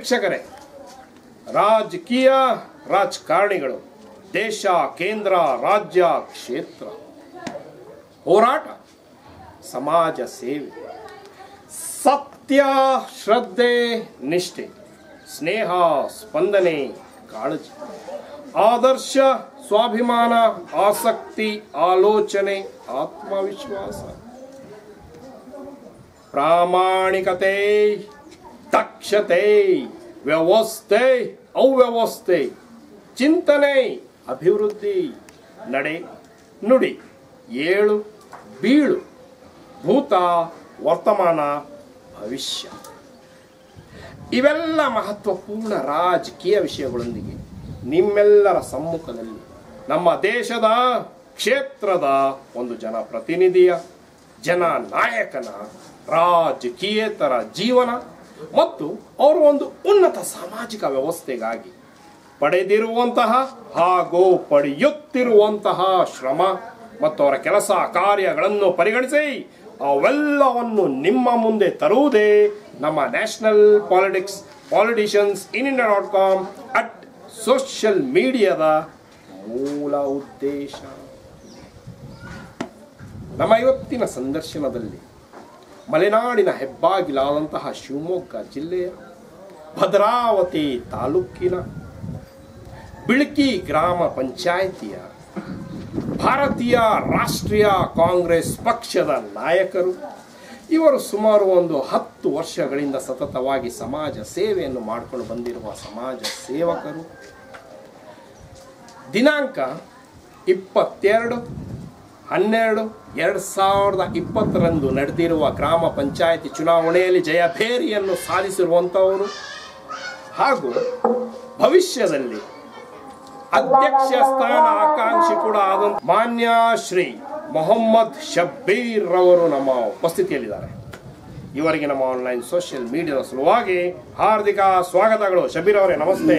ವೀಕ್ಷಕರೇ ರಾಜಕೀಯ ರಾಜಕಾರಣಿಗಳು ದೇಶ ಕೇಂದ್ರ ರಾಜ್ಯ ಕ್ಷೇತ್ರ ಹೋರಾಟ ಸಮಾಜ ಸೇವೆ ಸತ್ಯ ಶ್ರದ್ಧೆ ನಿಷ್ಠೆ ಸ್ನೇಹ ಸ್ಪಂದನೆ ಕಾಳಜಿ ಆದರ್ಶ ಸ್ವಾಭಿಮಾನ ಆಸಕ್ತಿ ಆಲೋಚನೆ ಆತ್ಮವಿಶ್ವಾಸ ಪ್ರಾಮಾಣಿಕತೆ ದಕ್ಷತೆ ವ್ಯವಸ್ಥೆ ಅವ್ಯವಸ್ಥೆ ಚಿಂತನೆ ಅಭಿವೃದ್ಧಿ ನಡೆ ನುಡಿ ಏಳು ಬೀಳು ಭೂತ ವರ್ತಮಾನ ಭವಿಷ್ಯ ಇವೆಲ್ಲ ಮಹತ್ವಪೂರ್ಣ ರಾಜಕೀಯ ವಿಷಯಗಳೊಂದಿಗೆ ನಿಮ್ಮೆಲ್ಲರ ಸಮ್ಮುಖದಲ್ಲಿ ನಮ್ಮ ದೇಶದ ಕ್ಷೇತ್ರದ ಒಂದು ಜನಪ್ರತಿನಿಧಿಯ ಜನ ನಾಯಕನ ರಾಜಕೀಯೇತರ ಜೀವನ ಮತ್ತು ಅವರು ಒಂದು ಉನ್ನತ ಸಾಮಾಜಿಕ ವ್ಯವಸ್ಥೆಗಾಗಿ ಪಡೆದಿರುವಂತಹ ಹಾಗೂ ಪಡೆಯುತ್ತಿರುವಂತಹ ಶ್ರಮ ಮತ್ತು ಅವರ ಕೆಲಸ ಕಾರ್ಯಗಳನ್ನು ಪರಿಗಣಿಸಿ ಅವೆಲ್ಲವನ್ನು ನಿಮ್ಮ ಮುಂದೆ ತರುವುದೇ ನಮ್ಮ national politics politicians in India dot com at social ಮೀಡಿಯಾದ ಮೂಲ ಉದ್ದೇಶ ನಮ್ಮ ಇವತ್ತಿನ ಸಂದರ್ಶನದಲ್ಲಿ ಮಲೆನಾಡಿನ ಹೆಬ್ಬಾಗಿಲಾದಂತಹ ಶಿವಮೊಗ್ಗ ಜಿಲ್ಲೆಯ ಭದ್ರಾವತಿ ತಾಲೂಕಿನ ಬಿಳ್ಕಿ ಗ್ರಾಮ ಪಂಚಾಯಿತಿಯ ಭಾರತೀಯ ರಾಷ್ಟ್ರೀಯ ಕಾಂಗ್ರೆಸ್ ಪಕ್ಷದ ನಾಯಕರು ಇವರು ಸುಮಾರು ಒಂದು ಹತ್ತು ವರ್ಷಗಳಿಂದ ಸತತವಾಗಿ ಸಮಾಜ ಸೇವೆಯನ್ನು ಮಾಡಿಕೊಂಡು ಬಂದಿರುವ ಸಮಾಜ ಸೇವಕರು ದಿನಾಂಕ ಇಪ್ಪತ್ತೆರಡು ಹನ್ನೆರಡು ಎರಡು ಸಾವಿರದ ಇಪ್ಪತ್ತರಂದು ನಡೆದಿರುವ ಗ್ರಾಮ ಪಂಚಾಯತಿ ಚುನಾವಣೆಯಲ್ಲಿ ಜಯಭೇರಿಯನ್ನು ಸಾಧಿಸಿರುವಂಥವರು ಹಾಗೂ ಭವಿಷ್ಯದಲ್ಲಿ ಅಧ್ಯಕ್ಷ ಸ್ಥಾನ ಆಕಾಂಕ್ಷಿ ಕೂಡ ಆದ ಮಾನ್ಯ ಶ್ರೀ ಮೊಹಮ್ಮದ್ ಶಬ್ಬೀರ್ ರವರು ನಮ್ಮ ಉಪಸ್ಥಿತಿಯಲ್ಲಿದ್ದಾರೆ ಇವರಿಗೆ ನಮ್ಮ ಆನ್ಲೈನ್ ಸೋಷಿಯಲ್ ಮೀಡಿಯಾದ ಸಲುವಾಗಿ ಹಾರ್ದಿಕ ಸ್ವಾಗತಗಳು ಶಬೀರ್ ಅವರೇ ನಮಸ್ತೆ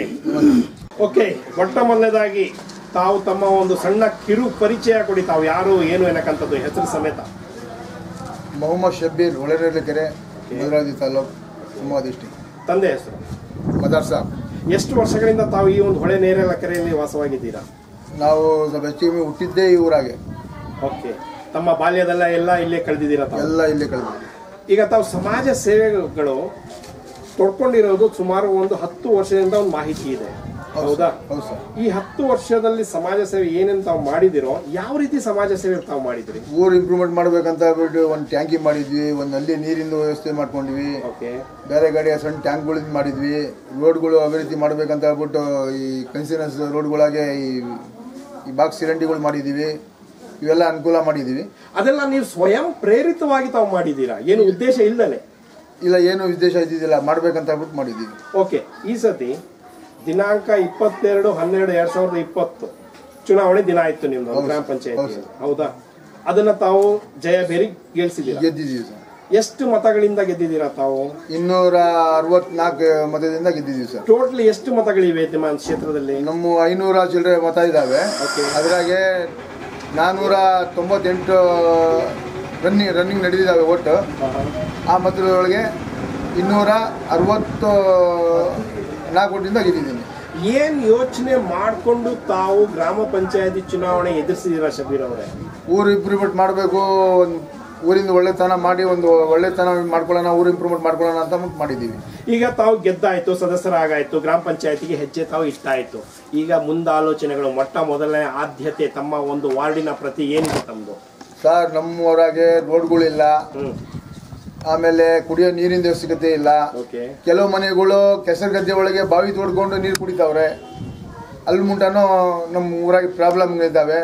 ಓಕೆ ಮೊಟ್ಟ ಮೊದಲನೇದಾಗಿ ತಾವು ತಮ್ಮ ಒಂದು ಸಣ್ಣ ಕಿರು ಪರಿಚಯ ಕೊಡಿ ತಾವು ಯಾರು ಏನು ಏನಕ್ಕಂಥದ್ದು ಹೆಸರು ಸಮೇತ ಮೊಹಮ್ಮದ್ ಶಬ್ಬೀರ್ ಹೊಳೆರೆಕೆರೆ ಭದ್ರಾವತಿ ತಾಲೂಕು ಶಿವಮೊಗ್ಗ ಡಿಸ್ಟಿಕ್ ತಂದೆ ಹೆಸರು ಮದಾರ್ ಸಾಬ್ ಎಷ್ಟು ವರ್ಷಗಳಿಂದ ತಾವು ಈ ಒಂದು ಹೊಳೆ ನೇರಲ ಕೆರೆಯಲ್ಲಿ ವಾಸವಾಗಿದ್ದೀರಾ ನಾವು ಸ್ವಲ್ಪ ಹೆಚ್ಚಿಗೆ ಹುಟ್ಟಿದ್ದೇ ಈ ಊರಾಗೆ ಓಕೆ ತಮ್ಮ ಬಾಲ್ಯದೆಲ್ಲ ಎಲ್ಲ ಇಲ್ಲೇ ಕಳೆದಿದ್ದೀರಾ ತಾವು ಎಲ್ಲ ಇಲ್ಲೇ ಕಳೆದು ಈಗ ತಾವು ಸಮಾಜ ಸೇವೆಗಳು ತೊಡ್ಕೊಂಡಿರೋದು ಸುಮಾರು ಒಂದು ಹತ್ತು ವರ್ಷದಿಂದ ಒಂದು ಮಾಹಿತಿ ಇದೆ ಹೌದಾ ಹೌದು ಸರ್ ಈ ಹತ್ತು ವರ್ಷದಲ್ಲಿ ಸಮಾಜ ಸೇವೆ ಏನೇನು ತಾವು ಮಾಡಿದಿರೋ ಯಾವ ರೀತಿ ಸಮಾಜ ಸೇವೆ ತಾವು ಮಾಡಿದ್ರಿ ಊರು ಇಂಪ್ರೂವ್ಮೆಂಟ್ ಮಾಡ್ಬೇಕಂತ ಹೇಳ್ಬಿಟ್ಟು ಒಂದು ಟ್ಯಾಂಕಿ ಮಾಡಿದ್ವಿ ಒಂದು ನಲ್ಲಿ ನೀರಿಂದ ವ್ಯವಸ್ಥೆ ಮಾಡ್ಕೊಂಡ್ವಿ ಓಕೆ ಬೇರೆ ಗಾಡಿ ಸಣ್ಣ ಟ್ಯಾಂಕ್ಗಳಿಂದ ಮಾಡಿದ್ವಿ ರೋಡ್ಗಳು ಅಭಿವೃದ್ಧಿ ಮಾಡ್ಬೇಕಂತ ಹೇಳ್ಬಿಟ್ಟು ಈ ಕನ್ಸಿನಸ್ ರೋಡ್ಗಳಾಗೆ ಈ ಈ ಬಾಕ್ಸ್ ಸಿರಂಡಿಗಳು ಮಾಡಿದ್ದೀವಿ ಇವೆಲ್ಲ ಅನುಕೂಲ ಮಾಡಿದ್ದೀವಿ ಅದೆಲ್ಲ ನೀವು ಸ್ವಯಂ ಪ್ರೇರಿತವಾಗಿ ತಾವು ಮಾಡಿದ್ದೀರಾ ಏನು ಉದ್ದೇಶ ಇಲ್ಲದೆ ಇಲ್ಲ ಏನು ಉದ್ದೇಶ ಇದ್ದಿದ್ದಿಲ್ಲ ಮಾಡ್ಬೇಕಂತ ಹೇಳ್ಬಿಟ್ಟು ಮಾಡಿದ್ದೀವಿ ಓಕೆ ಈ ಸತಿ ದಿನಾಂಕ ಇಪ್ಪತ್ತೆರಡು ಹನ್ನೆರಡು ಎರಡ್ ಸಾವಿರದ ಇಪ್ಪತ್ತು ಚುನಾವಣೆ ದಿನ ಆಯ್ತು ನಿಮ್ದು ಹೌದು. ಗ್ರಾಮ ಹೌದು ಪಂಚಾಯತಿ ಸರ್. ಹೌದಾ ಅದನ್ನ ತಾವು ಜಯಬೇರಿ ಗೆಲ್ಸಿದ್ದೀರಾ ಗೆದ್ದಿದ್ದೀವಿ ಸರ್ ಎಷ್ಟು ಮತಗಳಿಂದ ಗೆದ್ದಿದ್ದೀರಾ ತಾವು ಇನ್ನೂರ ಅರವತ್ನಾಲ್ಕು ಮತದಿಂದ ಗೆದ್ದಿದ್ದೀವಿ ಸರ್ ಟೋಟಲ್ ಎಷ್ಟು ಮತಗಳಿವೆ ನಿಮ್ಮ ಕ್ಷೇತ್ರದಲ್ಲಿ ನಮ್ಮ ಐನೂರ ಚಿಲ್ಲರೆ ಮತ ಇದ್ದಾವೆ Okay. ಅದ್ರಾಗೆ ನಾನ್ನೂರ ತೊಂಬತ್ತೆಂಟು ರನ್ನಿಂಗ್ ರನ್ನಿಂಗ್ ನಡೆದಿದ್ದಾವೆ ಒಟ್ಟು ಆ ಮತದೊಳಗೆ ಇನ್ನೂರ ಅರವತ್ತು ನಾಲ್ಕು ಓಟಿಂದ ಗೆದ್ದಿದ್ದೀನಿ ಏನ್ ಯೋಚನೆ ಮಾಡ್ಕೊಂಡು ತಾವು ಗ್ರಾಮ ಪಂಚಾಯತಿ ಚುನಾವಣೆ ಎದುರಿಸಿದೀರಾ ಶಬೀರ್ ಅವರೇ ಊರು ಇಂಪ್ರೂವ್ಮೆಂಟ್ ಮಾಡಬೇಕು ಒಂದು ಊರಿಂದ ಒಳ್ಳೆತನ ಮಾಡಿ ಒಂದು ಒಳ್ಳೆತನ ಮಾಡ್ಕೊಳ್ಳೋಣ ಊರು ಇಂಪ್ರೂವ್ಮೆಂಟ್ ಮಾಡ್ಕೊಳ್ಳೋಣ ಅಂತ ಅಂದ್ಬಿಟ್ಟು ಮಾಡಿದ್ದೀವಿ ಈಗ ತಾವು ಗೆದ್ದಾಯ್ತು ಸದಸ್ಯರಾಗಾಯ್ತು ಗ್ರಾಮ ಪಂಚಾಯತಿಗೆ ಹೆಜ್ಜೆ ತಾವು ಇಷ್ಟಾಯ್ತು ಈಗ ಮುಂದಾಲೋಚನೆಗಳು ಮೊಟ್ಟ ಮೊದಲನೇ ಆದ್ಯತೆ ತಮ್ಮ ಒಂದು ವಾರ್ಡಿನ ಪ್ರತಿ ಏನಿದೆ ತಮ್ಮದು ಸರ್ ನಮ್ಮೂರಾಗೆ ರೋಡ್ಗಳಿಲ್ಲ ಹ್ಮ್ ಆಮೇಲೆ ಕುಡಿಯೋ ನೀರಿನ ಅವಶ್ಯಕತೆ ಇಲ್ಲ ಓಕೆ ಕೆಲವು ಮನೆಗಳು ಕೆಸರು ಗದ್ದೆ ಒಳಗೆ ಬಾವಿ ತೋಡ್ಕೊಂಡು ನೀರು ಕುಡಿತಾವ್ರೆ ಅಲ್ಲಿ ಮುಂಟನೂ ನಮ್ಮ ಊರಾಗೆ ಪ್ರಾಬ್ಲಮ್ ಇದ್ದಾವೆ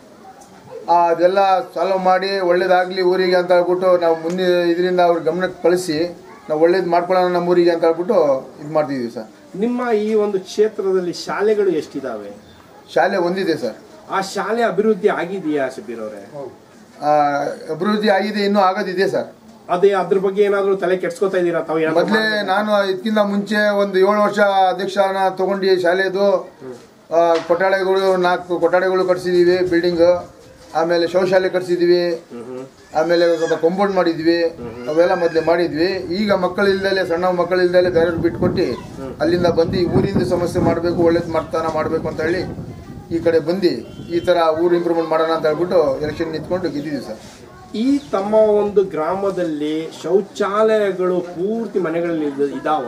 ಆ, ಅದೆಲ್ಲ ಸಾಲ್ವ್ ಮಾಡಿ ಒಳ್ಳೇದಾಗಲಿ ಊರಿಗೆ ಅಂತ ಹೇಳ್ಬಿಟ್ಟು ನಾವು ಮುಂದೆ ಇದರಿಂದ ಅವ್ರ ಗಮನಕ್ಕೆ ಕಳಿಸಿ ನಾವು ಒಳ್ಳೇದು ಮಾಡ್ಕೊಳ್ಳೋಣ ನಮ್ಮ ಊರಿಗೆ ಅಂತ ಹೇಳ್ಬಿಟ್ಟು ಇದು ಮಾಡ್ತಿದ್ದೀವಿ ಸರ್ ನಿಮ್ಮ ಈ ಒಂದು ಕ್ಷೇತ್ರದಲ್ಲಿ ಶಾಲೆಗಳು ಎಷ್ಟಿದಾವೆ ಶಾಲೆ ಒಂದಿದೆ ಸರ್ ಆ ಶಾಲೆ ಅಭಿವೃದ್ಧಿ ಆಗಿದೆಯಾ ಶಬೀರ್ ಅವರೇ ಆ, ಅಭಿವೃದ್ಧಿ ಆಗಿದೆ ಇನ್ನೂ ಆಗೋದಿದೆ ಸರ್ ಅದೇ ಅದ್ರ ಬಗ್ಗೆ ಏನಾದ್ರು ತಲೆ ಕೆಡ್ಸ್ಕೊತಾ ಇದೀರಾ ತಾವು ಏನಾದ್ರು ಮೊದಲೇ ನಾನು ಇದಕ್ಕಿಂತ ಮುಂಚೆ ಒಂದು ಏಳು ವರ್ಷ ಅಧ್ಯಕ್ಷನ ತಗೊಂಡು ಶಾಲೆದು ಆ, ಕೊಠಡಿಗಳು ನಾಲ್ಕು ಕೊಠಡಿಗಳು ಕಟ್ಸಿದೀವಿ ಬಿಲ್ಡಿಂಗ್ ಆಮೇಲೆ ಶೌಚಾಲಯ ಕಟ್ಸಿದ್ವಿ ಆಮೇಲೆ ಸ್ವಲ್ಪ ಕಾಂಪೌಂಡ್ ಮಾಡಿದ್ವಿ ಅವೆಲ್ಲ ಮೊದಲೇ ಮಾಡಿದ್ವಿ ಈಗ ಮಕ್ಕಳಿಲ್ದಲೆ ಸಣ್ಣ ಮಕ್ಕಳಿಲ್ದಲೆ ಬೇರೆಯವ್ರು ಬಿಟ್ಕೊಟ್ಟು ಅಲ್ಲಿಂದ ಬಂದು ಊರಿಂದ ಸಮಸ್ಯೆ ಮಾಡಬೇಕು ಒಳ್ಳೇದು ಮಾಡ್ತಾನ ಮಾಡಬೇಕು ಅಂತ ಹೇಳಿ ಈ ಕಡೆ ಬಂದು ಈ ಥರ ಊರು ಇಂಪ್ರೂವ್ಮೆಂಟ್ ಮಾಡೋಣ ಅಂತ ಹೇಳ್ಬಿಟ್ಟು ಎಲೆಕ್ಷನ್ ನಿಂತ್ಕೊಂಡು ಗೆದ್ದಿದ್ದೀವಿ ಸರ್ ಈ ತಮ್ಮ ಒಂದು ಗ್ರಾಮದಲ್ಲಿ ಶೌಚಾಲಯಗಳು ಪೂರ್ತಿ ಮನೆಗಳಲ್ಲಿ ಇದ- ಇದಾವ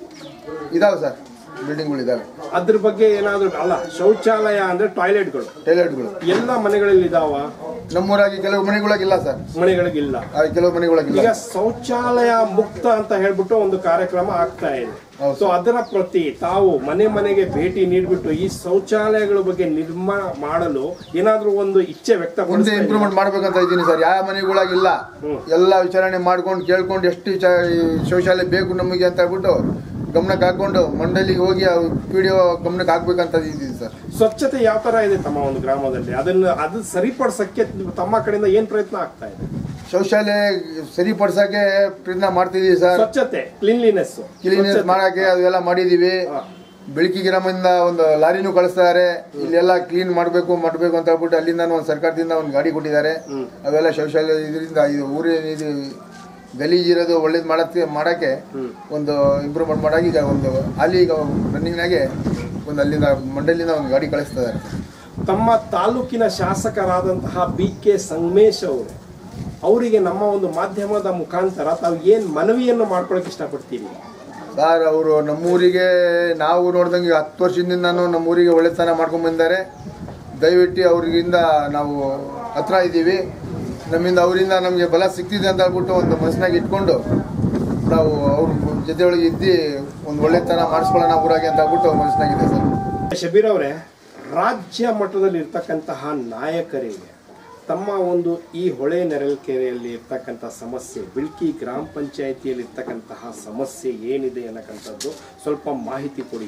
ಇದಾವೆ ಸರ್ ಬಿಲ್ಡಿಂಗ್ಗಳು ಇದಾವೆ ಅದ್ರ ಬಗ್ಗೆ ಏನಾದ್ರು ಅಲ್ಲ ಶೌಚಾಲಯ ಅಂದ್ರೆ ಟಾಯ್ಲೆಟ್ಗಳು ಟೈಲೆಟ್ಗಳು ಎಲ್ಲ ಮನೆಗಳಲ್ಲಿ ಇದಾವ ನಮ್ಮೂರಾಗಿ ಕೆಲವು ಮನೆಗಳಿಗಿಲ್ಲ ಸರ್ ಮನೆಗಳಿಗಿಲ್ಲ ಆ ಕೆಲವು ಮನೆಗಳಿಗಿಲ್ಲ ಈಗ ಶೌಚಾಲಯ ಮುಕ್ತ ಅಂತ ಹೇಳ್ಬಿಟ್ಟು ಒಂದು ಕಾರ್ಯಕ್ರಮ ಆಗ್ತಾ ಇದೆ ಹೌದು. ಸೊ ಅದರ ಪ್ರತಿ ತಾವು ಮನೆ ಮನೆಗೆ ಭೇಟಿ ನೀಡ್ಬಿಟ್ಟು ಈ ಶೌಚಾಲಯಗಳ ಬಗ್ಗೆ ನಿರ್ಮಾಣ ಮಾಡಲು ಏನಾದ್ರೂ ಒಂದು ಇಚ್ಛೆ ಮುಂದೆ ವ್ಯಕ್ತಪಡಿಸ್ತಾ ಇಂಪ್ರೂವ್ಮೆಂಟ್ ಮಾಡ್ಬೇಕಂತ ಇದ್ದೀನಿ ಸರ್ ಯಾವ ಮನೆಗಳಾಗಿಲ್ಲ ಎಲ್ಲ ವಿಚಾರಣೆ ಮಾಡ್ಕೊಂಡು ಕೇಳ್ಕೊಂಡು ಎಷ್ಟು ವಿಚಾರ ಈ ಶೌಚಾಲಯ ಬೇಕು ನಮಗೆ ಅಂತ ಹೇಳ್ಬಿಟ್ಟು ಗಮನಕ್ಕೆ ಹಾಕೊಂಡು ಮಂಡಳಿಗೆ ಹೋಗಿ ಪಿ ಡಿ ಗಮನಕ್ಕೆ ಹಾಕ್ಬೇಕಂತ ಇದ್ದೀನಿ ಸರ್ ಸ್ವಚ್ಛತೆ ಯಾವ ತರ ಇದೆ ತಮ್ಮ ಒಂದು ಗ್ರಾಮದಲ್ಲಿ ಅದನ್ನ ಅದು ಸರಿಪಡಿಸಕ್ಕೆ ತಮ್ಮ ಕಡೆಯಿಂದ ಏನ್ ಪ್ರಯತ್ನ ಆಗ್ತಾ ಇದೆ ಶೌಚಾಲಯ ಸರಿಪಡ್ಸಕ್ಕೆ ಪ್ರಯತ್ನ ಮಾಡ್ತಿದೀವಿ ಸರ್ ಸ್ವಚ್ಛತೆ ಕ್ಲೀನ್ಲಿನೆಸ್ ಕ್ಲೀನೆಸ್ ಮಾಡಕ್ಕೆ ಅದೆಲ್ಲ ಮಾಡಿದೀವಿ ಬೆಳಕಿ ಗ್ರಾಮದಿಂದ ಒಂದು ಲಾರಿನೂ ಕಳಿಸ್ತಾರೆ ಇಲ್ಲೆಲ್ಲ ಕ್ಲೀನ್ ಮಾಡಬೇಕು ಮಾಡಬೇಕು ಅಂತ ಹೇಳ್ಬಿಟ್ಟು ಅಲ್ಲಿಂದ ಒಂದು ಸರ್ಕಾರದಿಂದ ಒಂದು ಗಾಡಿ ಕೊಟ್ಟಿದ್ದಾರೆ ಅವೆಲ್ಲ ಶೌಚಾಲಯ ಇದರಿಂದ ಇದು ಊರಿನ ಇದು ಗಲೀಜ್ ಇರೋದು ಒಳ್ಳೇದು ಮಾಡಕ್ಕೆ ಮಾಡಕ್ಕೆ ಒಂದು ಇಂಪ್ರೂವ್ಮೆಂಟ್ ಮಾಡಾಗಿ ಈಗ ಒಂದು ಅಲ್ಲಿ ಈಗ ರನ್ನಿಂಗ್ನಾಗೆ ಒಂದು ಅಲ್ಲಿಂದ ಮಂಡಳಿಯಿಂದ ಒಂದು ಗಾಡಿ ಕಳಿಸ್ತಾ ಇದ್ದಾರೆ ತಮ್ಮ ತಾಲೂಕಿನ ಶಾಸಕರಾದಂತಹ ಬಿ ಕೆ ಸಂಗಮೇಶ್ ಅವರು ಅವರಿಗೆ ನಮ್ಮ ಒಂದು ಮಾಧ್ಯಮದ ಮುಖಾಂತರ ತಾವು ಏನ್ ಮನವಿಯನ್ನು ಮಾಡ್ಕೊಳಕ್ ಇಷ್ಟಪಡ್ತೀರಿ ಸರ್ ಅವರು ನಮ್ಮೂರಿಗೆ ನಾವು ನೋಡ್ದಂಗೆ ಹತ್ತು ವರ್ಷದಿಂದ ನಾನು ನಮ್ಮೂರಿಗೆ ಒಳ್ಳೆತನ ಮಾಡ್ಕೊಂಡು ಬಂದಿದ್ದಾರೆ ದಯವಿಟ್ಟು ಅವ್ರಿಗಿಂದ ನಾವು ಹತ್ರ ಇದ್ದೀವಿ ನಮ್ಮಿಂದ ಅವರಿಂದ ನಮಗೆ ಬಲ ಸಿಗ್ತಿದೆ ಅಂತ ಹೇಳ್ಬಿಟ್ಟು ಒಂದು ಮನಸ್ಸಿನಾಗ ಇಟ್ಕೊಂಡು ನಾವು ಅವ್ರ ಜೊತೆ ಒಳಗೆ ಇದ್ದು ಒಂದು ಒಳ್ಳೆತನ ಮಾಡಿಸ್ಕೊಳ್ಳೋಣ ಊರಾಗೆ ಅಂತ ಹೇಳ್ಬಿಟ್ಟು ಮನಸ್ಸಿನಾಗಿದೆ ಸರ್ ಶಬೀರ್ ಅವರೇ ರಾಜ್ಯ ಮಟ್ಟದಲ್ಲಿ ಇರ್ತಕ್ಕಂತಹ ನಾಯಕರಿಗೆ ತಮ್ಮ ಒಂದು ಈ ಹೊಳೆ ನೆರಲ್ಕೆರೆಯಲ್ಲಿ ಇರ್ತಕ್ಕಂಥ ಸಮಸ್ಯೆ ಬಿಳ್ಕಿ ಗ್ರಾಮ ಪಂಚಾಯಿತಿಯಲ್ಲಿ ಇರ್ತಕ್ಕಂತಹ ಸಮಸ್ಯೆ ಏನಿದೆ ಅನ್ನಕ್ಕಂಥದ್ದು ಸ್ವಲ್ಪ ಮಾಹಿತಿ ಕೊಡಿ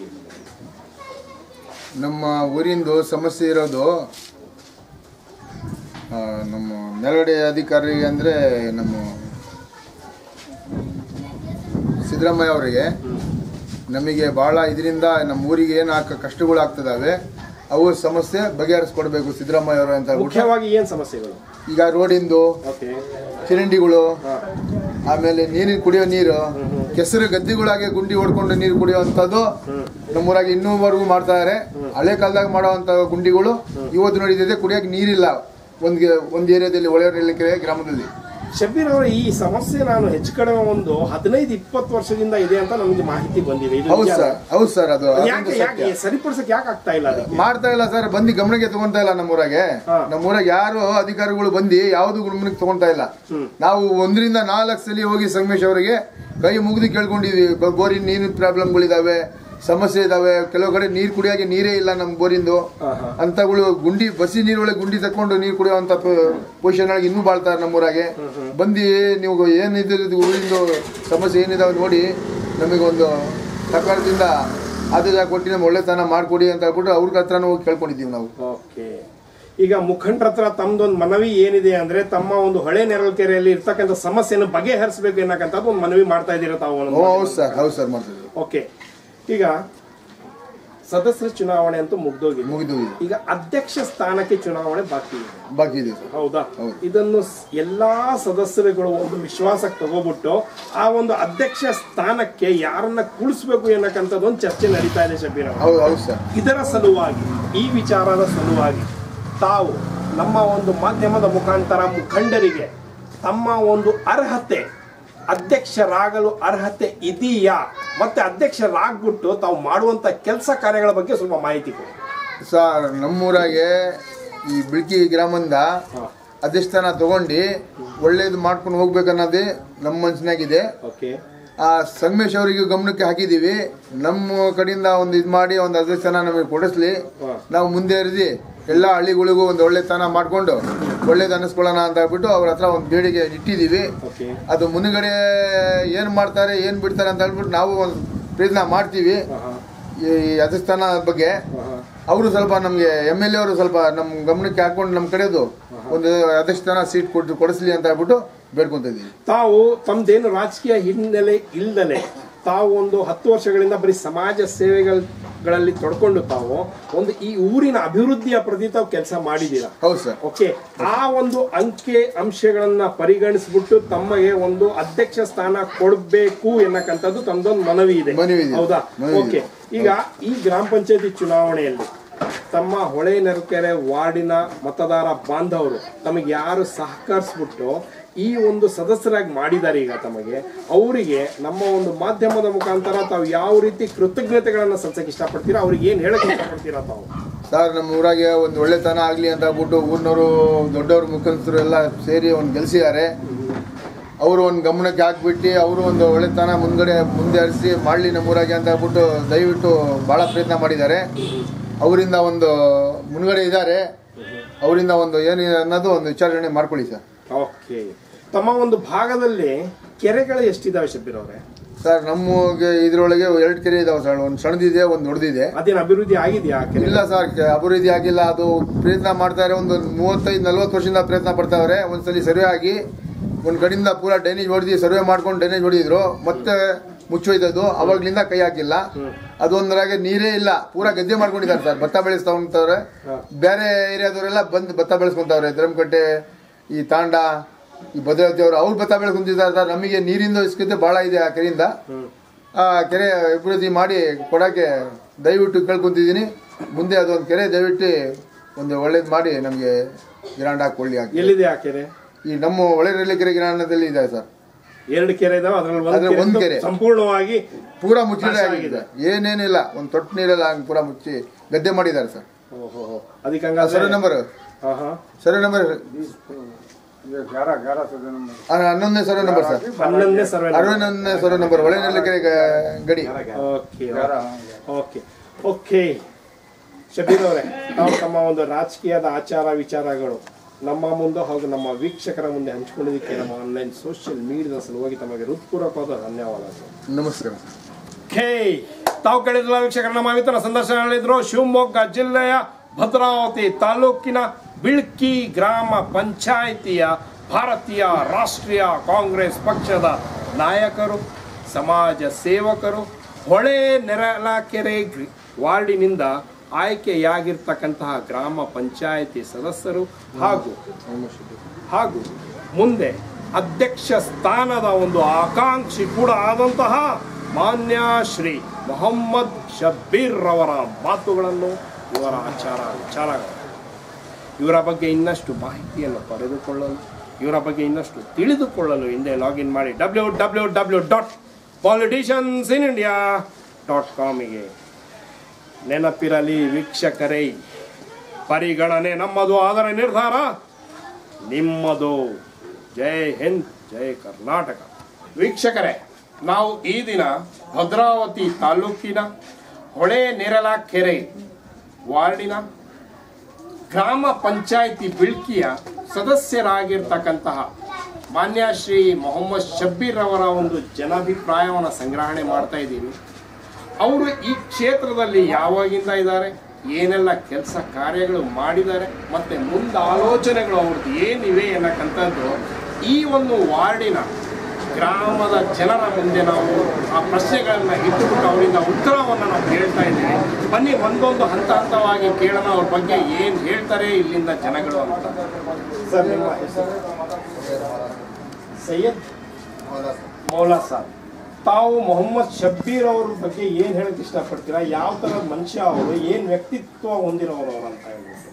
ನಮ್ಮ ಊರಿಂದು ಸಮಸ್ಯೆ ಇರೋದು ಆ, ನಮ್ಮ ನೆಲಗಡೆ ಅಧಿಕಾರಿ ಅಂದರೆ ನಮ್ಮ ಸಿದ್ದರಾಮಯ್ಯ ಅವರಿಗೆ ನಮಗೆ ಭಾಳ ಇದರಿಂದ ನಮ್ಮ ಊರಿಗೆ ಏನು ಹಾಕ ಕಷ್ಟಗಳು ಆಗ್ತದಾವೆ ಅವು ಸಮಸ್ಯೆ ಬಗೆಹರಿಸ್ಕೊಡ್ಬೇಕು ಸಿದ್ದರಾಮಯ್ಯ ಅವರು ಅಂತ ಹೇಳ್ಬಿಟ್ಟು ಮುಖ್ಯವಾಗಿ ಏನ್ ಸಮಸ್ಯೆಗಳು ಈಗ ರೋಡಿಂದು ಓಕೆ ಚರಂಡಿಗಳು ಆಮೇಲೆ ನೀರಿನ ಕುಡಿಯೋ ನೀರು ಕೆಸರು ಗದ್ದೆಗಳಾಗೆ ಗುಂಡಿ ಹೊಡ್ಕೊಂಡು ನೀರು ಕುಡಿಯುವಂಥದ್ದು ನಮ್ಮೂರಾಗ ಇನ್ನೂವರೆಗೂ ಮಾಡ್ತಾ ಇದಾರೆ ಹಳೆ ಕಾಲದಾಗ ಮಾಡುವಂತ ಗುಂಡಿಗಳು ಇವತ್ತು ನಡೀತಿದೆ ಕುಡಿಯೋಕೆ ನೀರಿಲ್ಲ ಒಂದ್ ಒಂದು ಏರಿಯಾದಲ್ಲಿ ಒಳ್ಳೆಯ ಗ್ರಾಮದಲ್ಲಿ ಶಬೀರ್ ಅವರ ಈ ಸಮಸ್ಯೆ ನಾನು ಹೆಚ್ಚು ಕಡಿಮೆ ಒಂದು ಹದಿನೈದು ಇಪ್ಪತ್ತು ವರ್ಷದಿಂದ ಇದೆ ಅಂತ ನಮಗೆ ಮಾಹಿತಿ ಬಂದಿದೆ ಇದು ಹೌದು ನಿಜ? ಸರ್ ಹೌದು ಸರ್ ಅದು ಅದು ಅದೊಂದು ಯಾಕೆ ಯಾಕೆ ಸತ್ಯ. ಸರಿಪಡಿಸಕ್ ಯಾಕೆ ಆಗ್ತಾ ಇಲ್ಲ ಅದಕ್ಕೆ ಮಾಡ್ತಾ ಇಲ್ಲ ಸರ್ ಬಂದು ಗಮನಕ್ಕೆ ತಗೊಂತಾ ಇಲ್ಲ ನಮ್ಮೂರಾಗೆ ಹಾ. ನಮ್ಮೂರಾಗ ಯಾರು ಅಧಿಕಾರಿಗಳು ಬಂದು ಯಾವ್ದು ಗಮನಕ್ಕೆ ತಗೊಂತಾ ಇಲ್ಲ ನಾವು ಒಂದರಿಂದ ನಾಲ್ಕು ಸಲ ಹೋಗಿ ಸಂಗಮೇಶ್ ಅವರಿಗೆ ಕೈ ಮುಗಿದು ಕೇಳ್ಕೊಂಡಿದ್ವಿ ಬ- ಬೋರಿನ ನೀರಿನ ಪ್ರಾಬ್ಲಮ್ಗಳಿದಾವೆ ಸಮಸ್ಯೆ ಇದಾವೆ ಕೆಲವು ಕಡೆ ನೀರು ಕುಡಿಯೋಕೆ ನೀರೇ ಇಲ್ಲ ನಮ್ಮ ಬೋರಿಂದು ಅಂತಗಳು ಗುಂಡಿ ಬಸಿ ನೀರೊಳಗೆ ಗುಂಡಿ ತಕೊಂಡು ನೀರು ಕುಡಿಯುವಂತ ಪೊಸಿಷನ್ ಒಳಗೆ ಇನ್ನೂ ಬಾಳ್ತಾರೆ ನಮ್ಮೂರಾಗೆ ಬಂದು ನೀವು ಏನಿದೆ ಇದು ಊರಿಂದು ಸಮಸ್ಯೆ ಏನಿದಾವೆ ನೋಡಿ ನಮಗೊಂದು ಸರ್ಕಾರದಿಂದ ಆದೇಶ ಕೊಟ್ಟು ನಮ್ಗೆ ಒಳ್ಳೆತನ ಮಾಡಿಕೊಡಿ ಅಂತ ಹೇಳ್ಬಿಟ್ಟು ಅವ್ರ ಹತ್ರನೂ ಹೋಗಿ ಕೇಳ್ಕೊಂಡಿದ್ದೀವಿ ನಾವು ಓಕೆ ಈಗ ಮುಖಂಡರ ಹತ್ರ ತಮ್ದೊಂದು ಮನವಿ ಏನಿದೆ ಅಂದ್ರೆ ತಮ್ಮ ಒಂದು ಹೊಳೆ ನೆರಳ್ಕೆರೆಯಲ್ಲಿ ಇರ್ತಕ್ಕಂಥ ಸಮಸ್ಯೆಯನ್ನು ಬಗೆಹರಿಸಬೇಕು ಅನ್ನಕ್ಕಂಥದ್ದು ಒಂದು ಮನವಿ ಮಾಡ್ತಾ ಇದ್ದೀರಾ ತಾವು ಓ, ಅನ್ನೋದು. ಹೌದು ಸರ್ ಹೌದು ಸರ್ ಮಾಡ್ತಿದ್ದೀವಿ ಓಕೆ ಈಗ ಸದಸ್ಯರ ಚುನಾವಣೆ ಅಂತೂ ಮುಗ್ದೋಗಿದೆ ಮುಗಿದು ಈಗ ಅಧ್ಯಕ್ಷ ಸ್ಥಾನಕ್ಕೆ ಚುನಾವಣೆ ಬಾಕಿ ಇದೆ ಬಾಕಿ ಇದೆ ಸರ್ ಹೌದಾ ಹೌದು. ಇದನ್ನು ಸ್- ಎಲ್ಲಾ ಸದಸ್ಯರುಗಳು ಒಂದು ವಿಶ್ವಾಸಕ್ಕೆ ತಗೋಬಿಟ್ಟು ಆ ಒಂದು ಅಧ್ಯಕ್ಷ ಸ್ಥಾನಕ್ಕೆ ಯಾರನ್ನ ಕೂಡಿಸ್ಬೇಕು ಅನ್ನಕ್ಕಂಥದ್ದು ಒಂದು ಚರ್ಚೆ ನಡೀತಾ ಇದೆ ಶಬೀರ್ ಅವರೇ. ಹೌದು ಹೌದು ಸರ್ ಇದರ ಸಲುವಾಗಿ ಈ ವಿಚಾರದ ಸಲುವಾಗಿ ತಾವು ನಮ್ಮ ಒಂದು ಮಾಧ್ಯಮದ ಮುಖಾಂತರ ಮುಖಂಡರಿಗೆ ತಮ್ಮ ಒಂದು ಅರ್ಹತೆ ಅಧ್ಯಕ್ಷರಾಗಲು ಅರ್ಹತೆ ಇದೆಯಾ ಮತ್ತೆ ಅಧ್ಯಕ್ಷರಾಗ್ಬಿಟ್ಟು ತಾವು ಮಾಡುವಂತ ಕೆಲಸ ಕಾರ್ಯಗಳ ಬಗ್ಗೆ ಸ್ವಲ್ಪ ಮಾಹಿತಿ ಕೊಡಿ ಸರ್ ನಮ್ಮೂರಾಗೆ ಈ ಬಿಳ್ಕಿ ಗ್ರಾಮದಿಂದ ಅಧ್ಯಕ್ಷಾನ ತಗೊಂಡು ಒಳ್ಳೇದು ಮಾಡ್ಕೊಂಡು ಹೋಗ್ಬೇಕನ್ನೋದೇ ನಮ್ಮ ಮನ್ಸಿನಾಗಿದೆ ಓಕೆ ಆ ಸಂಗಮೇಶ್ ಅವರಿಗೆ ಗಮನಕ್ಕೆ ಹಾಕಿದ್ದೀವಿ ನಮ್ಮ ಕಡೆಯಿಂದ ಒಂದು ಇದು ಮಾಡಿ ಒಂದು ಅಧ್ಯಕ್ಷನ ನಮಗೆ ಕೊಡಿಸ್ಲಿ ನಾವು ಮುಂದೆ ಹರಿದು ಎಲ್ಲ ಹಳ್ಳಿಗಳಿಗೂ ಒಂದು ಒಳ್ಳೆತನ ಮಾಡಿಕೊಂಡು ಒಳ್ಳೇದು ಅನ್ನಿಸ್ಕೊಳ್ಳೋಣ ಅಂತ ಹೇಳ್ಬಿಟ್ಟು ಅವ್ರ ಹತ್ರ ಒಂದು ಬೇಡಿಕೆ ಇಟ್ಟಿದ್ದೀವಿ ಓಕೆ ಅದು ಮುನ್ಗಡೆ ಏನು ಮಾಡ್ತಾರೆ ಏನು ಬಿಡ್ತಾರೆ ಅಂತ ಹೇಳ್ಬಿಟ್ಟು ನಾವು ಒಂದು ಪ್ರಯತ್ನ ಮಾಡ್ತೀವಿ ಈ ಅಧ್ಯಕ್ಷಾನ ಬಗ್ಗೆ ಅವರು ಸ್ವಲ್ಪ ನಮಗೆ ಎಮ್ ಎಲ್ ಎ ಅವರು ಸ್ವಲ್ಪ ನಮ್ಮ ಗಮನಕ್ಕೆ ಹಾಕೊಂಡು ನಮ್ಮ ಕಡೆದು ಒಂದು ಅಧ್ಯಕ್ಷಾನ ಸೀಟ್ ಕೊಟ್ಟು ಕೊಡಿಸ್ಲಿ ಅಂತ ಹೇಳ್ಬಿಟ್ಟು ಬೇಡ್ಕೊಂತ ಇದೀವಿ ತಾವು ತಮ್ದೇನು ರಾಜಕೀಯ ಹಿನ್ನೆಲೆ ಇಲ್ದಲೆ ತಾವು ಒಂದು ಹತ್ತು ವರ್ಷಗಳಿಂದ ಬರೀ ಸಮಾಜ ಸೇವೆಗಳ ಗಳಲ್ಲಿ ತೊಡ್ಕೊಂಡು ತಾವು ಒಂದು ಈ ಊರಿನ ಅಭಿವೃದ್ಧಿಯ ಪ್ರತಿ ತಾವು ಕೆಲಸ ಮಾಡಿದ್ದೀರಾ ಹೌದು ಸರ್ ಓಕೆ ಆ ಒಂದು ಅಂಕೆ ಅಂಶಗಳನ್ನ ಪರಿಗಣಿಸ್ಬಿಟ್ಟು ತಮಗೆ ಒಂದು ಅಧ್ಯಕ್ಷ ಸ್ಥಾನ ಕೊಡಬೇಕು ಎನ್ನಕ್ಕಂಥದ್ದು ತಮ್ದೊಂದು ಮನವಿ ಇದೆ ಮನವಿ ಇದೆ. ಹೌದಾ ಮನವಿ ಓಕೆ ಈಗ ಈ ಗ್ರಾಮ ಪಂಚಾಯತಿ ಚುನಾವಣೆಯಲ್ಲಿ ತಮ್ಮ ಹೊಳೆ ನೆರಕೆರೆ ವಾರ್ಡಿನ ಮತದಾರ ಬಾಂಧವರು ತಮಗೆ ಯಾರು ಸಹಕರಿಸ್ಬಿಟ್ಟು ಈ ಒಂದು ಸದಸ್ಯರಾಗಿ ಮಾಡಿದ್ದಾರೆ ಈಗ ತಮಗೆ ಅವರಿಗೆ ನಮ್ಮ ಒಂದು ಮಾಧ್ಯಮದ ಮುಖಾಂತರ ತಾವು ಯಾವ ರೀತಿ ಕೃತಜ್ಞತೆಗಳನ್ನ ಸಲ್ಸಕ್ಕೆ ಇಷ್ಟಪಡ್ತೀರಾ ಅವ್ರಿಗೆ ಏನ್ ಹೇಳಕ್ ಇಷ್ಟಪಡ್ತೀರಾ ತಾವು ಸರ್ ನಮ್ಮ ಊರಾಗೆ ಒಂದು ಒಳ್ಳೆತನ ಆಗಲಿ ಅಂತ ಹೇಳ್ಬಿಟ್ಟು ಊರಿನವರು ದೊಡ್ಡವರು ಮುಖಂಡರು ಎಲ್ಲ ಸೇರಿ ಒಂದು ಗೆಲ್ಸಿದ್ದಾರೆ ಅವರು ಒಂದು ಗಮನಕ್ಕೆ ಹಾಕ್ಬಿಟ್ಟು ಅವರು ಒಂದು ಒಳ್ಳೆತನ ಮುಂದ್ಗಡೆ ಮುಂದೆ ಹರಿಸಿ ಮಾಡಲಿ ನಮ್ಮ ಊರಾಗೆ ಅಂತ ಹೇಳ್ಬಿಟ್ಟು ದಯವಿಟ್ಟು ಭಾಳ ಪ್ರಯತ್ನ ಮಾಡಿದ್ದಾರೆ ಅವರಿಂದ ಒಂದು ಮುನ್ಗಡೆ ಇದ್ದಾರೆ ಅವರಿಂದ ಒಂದು ಏನಿದೆ ಅನ್ನೋದು ಒಂದು ವಿಚಾರಣೆ ಮಾಡ್ಕೊಳ್ಳಿ ಸರ್ ಓಕೆ ತಮ್ಮ ಒಂದು ಭಾಗದಲ್ಲಿ ಕೆರೆಗಳು ಎಷ್ಟಿದಾವೆ ಶಬ್ಬೀರ್ ಅವರೇ ಸರ್ ನಮಗೆ ಇದರೊಳಗೆ ಎರಡು ಕೆರೆ ಇದಾವೆ ಸರ್ ಒಂದು ಸಣ್ಣದಿದೆ ಒಂದು ದೊಡ್ಡದಿದೆ ಅದೇನು ಅಭಿವೃದ್ಧಿ ಆಗಿದೆಯಾ ಆ ಕೆರೆ ಇಲ್ಲ ಸರ್ ಕೆ- ಅಭಿವೃದ್ಧಿ ಆಗಿಲ್ಲ ಅದು ಪ್ರಯತ್ನ ಮಾಡ್ತಾರೆ ಒಂದು ಮೂವತ್ತೈದು ನಲ್ವತ್ತು ವರ್ಷದಿಂದ ಪ್ರಯತ್ನ ಪಡ್ತಾವ್ರೆ ಒಂದ್ಸಲಿ ಸರ್ವೆ ಆಗಿ ಒಂದು ಕಡೆಯಿಂದ ಪೂರ ಡ್ರೈನೇಜ್ ಹೊಡೆದಿ ಸರ್ವೆ ಮಾಡ್ಕೊಂಡು ಡ್ರೈನೇಜ್ ಹೊಡಿದ್ರು ಮತ್ತೆ ಮುಚ್ಚೋಯ್ತದ್ದು ಅವಾಗ್ಲಿಂದ ಕೈ ಹಾಕಿಲ್ಲ ಅದೊಂದರಾಗೆ ನೀರೇ ಇಲ್ಲ ಪೂರ ಗದ್ದೆ ಮಾಡ್ಕೊಂಡಿದ್ದಾರೆ ಸರ್ ಭತ್ತ ಬೆಳೆಸ್ತಾ ಹೊಂಟವ್ರೆ ಬೇರೆ ಏರಿಯಾದವರೆಲ್ಲ ಬಂದು ಭತ್ತ ಬೆಳೆಸ್ಕೊಂತವ್ರೆ ಧರ್ಮಕಟ್ಟೆ ಈ ತಾಂಡ ಈ ಭದ್ರಾವತಿ ಅವರು ಅವ್ರು ಭತ್ತ ಬೆಳೆಸ್ಕೊಂತಿದ್ದಾರೆ ಸರ್ ನಮಗೆ ನೀರಿಂದ ಅವಶ್ಯಕತೆ ಭಾಳ ಇದೆ ಆ ಕೆರೆಯಿಂದ ಆ ಕೆರೆ ಅಭಿವೃದ್ಧಿ ಮಾಡಿ ಕೊಡೋಕ್ಕೆ ದಯವಿಟ್ಟು ಕೇಳ್ಕೊಂತಿದ್ದೀನಿ ಮುಂದೆ ಅದೊಂದು ಕೆರೆ ದಯವಿಟ್ಟು ಒಂದು ಒಳ್ಳೇದು ಮಾಡಿ ನಮಗೆ ಗಿರಾಂಡ್ ಹಾಕೊಳ್ಳಿ ಹಾಕಿ ಎಲ್ಲಿದೆ ಆ ಕೆರೆ ಈ ನಮ್ಮ ಒಳ್ಳೆರೆಲ್ಲಿ ಕೆರೆ ಗಿರಾಂಡದಲ್ಲಿ ಇದೆ ಸರ್ ಎರಡು ಕೆರೆ ಇದಾವೆ ಅದ್ರಲ್ಲಿ ಅದ್ರಲ್ಲಿ ಒಂದು ಒಂದ್ ಕೆರೆ ಕೆರೆ. ಸಂಪೂರ್ಣವಾಗಿ ಪೂರಾ ಮುಚ್ಚಿಡೆ ನಾಶ ಆಗಿದೆ ಏನೇನಿಲ್ಲ ಒಂದು ತೊಟ್ಟು ನೀರೆಲ್ಲ ಹಂಗೆ ಪೂರಾ ಮುಚ್ಚಿ ಗದ್ದೆ ಮಾಡಿದ್ದಾರೆ ಸರ್ ಓಹೋ ಅದಕ್ಕೆ ಸರ್ವೆ ಹಂಗಾದ್ರೆ ನಂಬರ್ ಹಾ ಹಾ ಸರ್ವೆ ನಂಬರ್ ಹನ್ನೊಂದನೇ ಸರ್ವೆ ನಂಬರ್ ಸರ್ ಹನ್ನೊಂದನೇ ಸರ್ವೆ ಅರವತ್ತೊಂದನೇ ಸರ್ವೆ ನಂಬರ್ ಒಳ್ಳೆನೆಲ್ಲ ಕೆರೆ ಗ- ಗಡಿ ಓಕೆ ಓಕೆ ಓಕೆ ಶಬೀರ್ ಅವರೇ ತಾವು ತಮ್ಮ ಒಂದು ರಾಜಕೀಯದ ಆಚಾರ ವಿಚಾರಗಳು ನಮ್ಮ ಮುಂದೆ ಹಾಗೂ ನಮ್ಮ ವೀಕ್ಷಕರ ಮುಂದೆ ಹಂಚಿಕೊಂಡಿದ್ದಕ್ಕೆ ನಮ್ಮ ಆನ್ಲೈನ್ ಸೋಷಿಯಲ್ ಮೀಡಿಯಾದ ಸಲುವಾಗಿ ತಮಗೆ ಹೃತ್ಪೂರ್ವಕವಾದ ಧನ್ಯವಾದಗಳು ನಮಸ್ಕಾರ ಖೇ ತಾವು ಕೇಳಿದ್ರಲ್ಲ ವೀಕ್ಷಕರ ನಮ್ಮ ಇವತ್ತಿನ ಸಂದರ್ಶನ ಹೇಳಿದ್ರು ಶಿವಮೊಗ್ಗ ಜಿಲ್ಲೆಯ ಭದ್ರಾವತಿ ತಾಲೂಕಿನ ಬಿಳ್ಕಿ ಗ್ರಾಮ ಪಂಚಾಯಿತಿಯ ಭಾರತೀಯ ರಾಷ್ಟ್ರೀಯ ಕಾಂಗ್ರೆಸ್ ಪಕ್ಷದ ನಾಯಕರು ಸಮಾಜ ಸೇವಕರು ಹೊಳೆ ನೆರಳಕೆರೆ ಗ್ರಿ- ವಾರ್ಡಿನಿಂದ ಆಯ್ಕೆಯಾಗಿರ್ತಕ್ಕಂತಹ ಗ್ರಾಮ ಪಂಚಾಯಿತಿ ಸದಸ್ಯರು ಹಾಗೂ ಹಾಗೂ ಮುಂದೆ ಅಧ್ಯಕ್ಷ ಸ್ಥಾನದ ಒಂದು ಆಕಾಂಕ್ಷಿ ಕೂಡ ಆದಂತಹ ಮಾನ್ಯ ಶ್ರೀ ಮೊಹಮ್ಮದ್ ಶಬ್ಬೀರ್ ರವರ ಮಾತುಗಳನ್ನು ಇವರ ಆಚಾರ ವಿಚಾರಗಳು ಇವರ ಬಗ್ಗೆ ಇನ್ನಷ್ಟು ಮಾಹಿತಿಯನ್ನು ಪಡೆದುಕೊಳ್ಳಲು ಇವರ ಬಗ್ಗೆ ಇನ್ನಷ್ಟು ತಿಳಿದುಕೊಳ್ಳಲು ಹಿಂದೆ ಲಾಗಿನ್ ಮಾಡಿ W W W dot politicians in India dot ಕಾಮಿಗೆ ನೆನಪಿರಲಿ ವೀಕ್ಷಕರೇ ಪರಿಗಣನೆ ನಮ್ಮದು ಆದರೆ ನಿರ್ಧಾರ ನಿಮ್ಮದು ಜೈ ಹಿಂದ್ ಜೈ ಕರ್ನಾಟಕ ವೀಕ್ಷಕರೇ ನಾವು ಈ ದಿನ ಭದ್ರಾವತಿ ತಾಲೂಕಿನ ಹೊಳೆ ನೆರಳ ಕೆರೆ ವಾರ್ಡಿನ ಗ್ರಾಮ ಪಂಚಾಯಿತಿ ಬಿಳ್ಕಿಯ ಸದಸ್ಯರಾಗಿರ್ತಕ್ಕಂತಹ ಮಾನ್ಯ ಶ್ರೀ ಮೊಹಮ್ಮದ್ ಶಬ್ಬೀರ್ ಅವರ ಒಂದು ಜನಾಭಿಪ್ರಾಯವನ್ನು ಸಂಗ್ರಹಣೆ ಮಾಡ್ತಾ ಇದ್ದೀವಿ ಅವರು ಈ ಕ್ಷೇತ್ರದಲ್ಲಿ ಯಾವಾಗಿಂದ ಇದ್ದಾರೆ ಏನೆಲ್ಲ ಕೆಲಸ ಕಾರ್ಯಗಳು ಮಾಡಿದ್ದಾರೆ ಮತ್ತೆ ಮುಂದೆ ಆಲೋಚನೆಗಳು ಅವ್ರದ್ದು ಏನಿವೆ ಅನ್ನಕ್ಕಂಥದ್ದು ಈ ಒಂದು ವಾರ್ಡಿನ ಗ್ರಾಮದ ಜನರ ಮುಂದೆ ನಾವು ಆ ಪ್ರಶ್ನೆಗಳನ್ನ ಇಟ್ಟುಬಿಟ್ಟು ಅವರಿಂದ ಉತ್ತರವನ್ನು ನಾವು ಕೇಳ್ತಾ ಇದ್ದೀವಿ ಬನ್ನಿ ಒಂದೊಂದು ಹಂತ ಹಂತವಾಗಿ ಕೇಳೋಣ ಅವ್ರ ಬಗ್ಗೆ ಏನು ಹೇಳ್ತಾರೆ ಇಲ್ಲಿಂದ ಜನಗಳು ಅಂತ ಸರ್ ನಿಮ್ಮ ಹೆಸರು ಸೈಯದ್ ಮೌಲಾ ಸಾಬ್ ತಾವು ಮೊಹಮ್ಮದ್ ಶಬ್ಬೀರ್ ಅವ್ರ ಬಗ್ಗೆ ಏನ್ ಹೇಳಕ್ ಇಷ್ಟಪಡ್ತೀರಾ ಯಾವ ತರದ ಮನುಷ್ಯ ಅವರು ಏನ್ ವ್ಯಕ್ತಿತ್ವ ಹೊಂದಿರೋರು ಅವ್ರು ಅಂತ ಹೇಳ್ಬಿಟ್ಟು